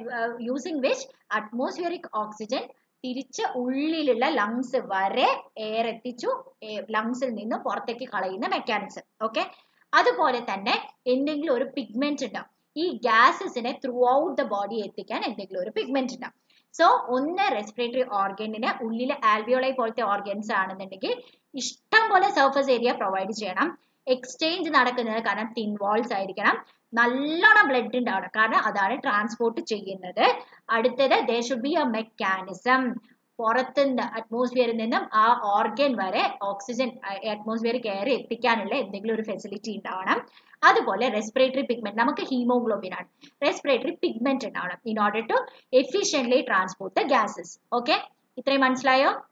using which atmospheric oxygen തിരിച്ച് ഉള്ളിലുള്ള ലങ്സ് വരെ എയർ എത്തിച്ചു ലങ്സിൽ നിന്ന് പുറത്തേക്ക് കളയുന്ന മെക്കാനിസം ഓക്കെ അതുപോലെ തന്നെ എന്തെങ്കിലും ഒരു പിഗ്മെന്റ് ഉണ്ടാവും ഈ ഗ്യാസസിനെ ത്രൂ ഔട്ട് ദ ബോഡി എത്തിക്കാൻ എന്തെങ്കിലും ഒരു പിഗ്മെന്റ് ഉണ്ടാവും സോ ഒന്ന് റെസ്പിറേറ്ററി ഓർഗനിന് ഉള്ളിലെ ആൽവിയോളൈ പോലത്തെ ഓർഗൻസ് ആണെന്നുണ്ടെങ്കിൽ ഇഷ്ടം പോലെ സർഫസ് ഏരിയ പ്രൊവൈഡ് ചെയ്യണം എക്സ്ചേഞ്ച് നടക്കുന്നത് കാരണം തിൻ വാൾസ് ആയിരിക്കണം നല്ലോണം ബ്ലഡ് ഉണ്ടാവണം കാരണം അതാണ് ട്രാൻസ്പോർട്ട് ചെയ്യുന്നത് അടുത്തത് they should be a mechanism പുറത്തുനിന്ന് അറ്റ്മോസ്ഫിയറിൽ നിന്നും ആ ഓർഗൻ വരെ ഓക്സിജൻ അറ്റ്മോസ്ഫിയർ കയറി എത്തിക്കാനുള്ള എന്തെങ്കിലും ഒരു ഫെസിലിറ്റി ഉണ്ടാവണം അതുപോലെ റെസ്പിറേറ്ററി പിഗ്മെന്റ് നമുക്ക് ഹീമോഗ്ലോബിൻ ആണ് റെസ്പിറേറ്ററി പിഗ്മെന്റ് ഉണ്ടാവണം in order to efficiently transport the gases okay ഇത്രയും മനസ്സിലായോ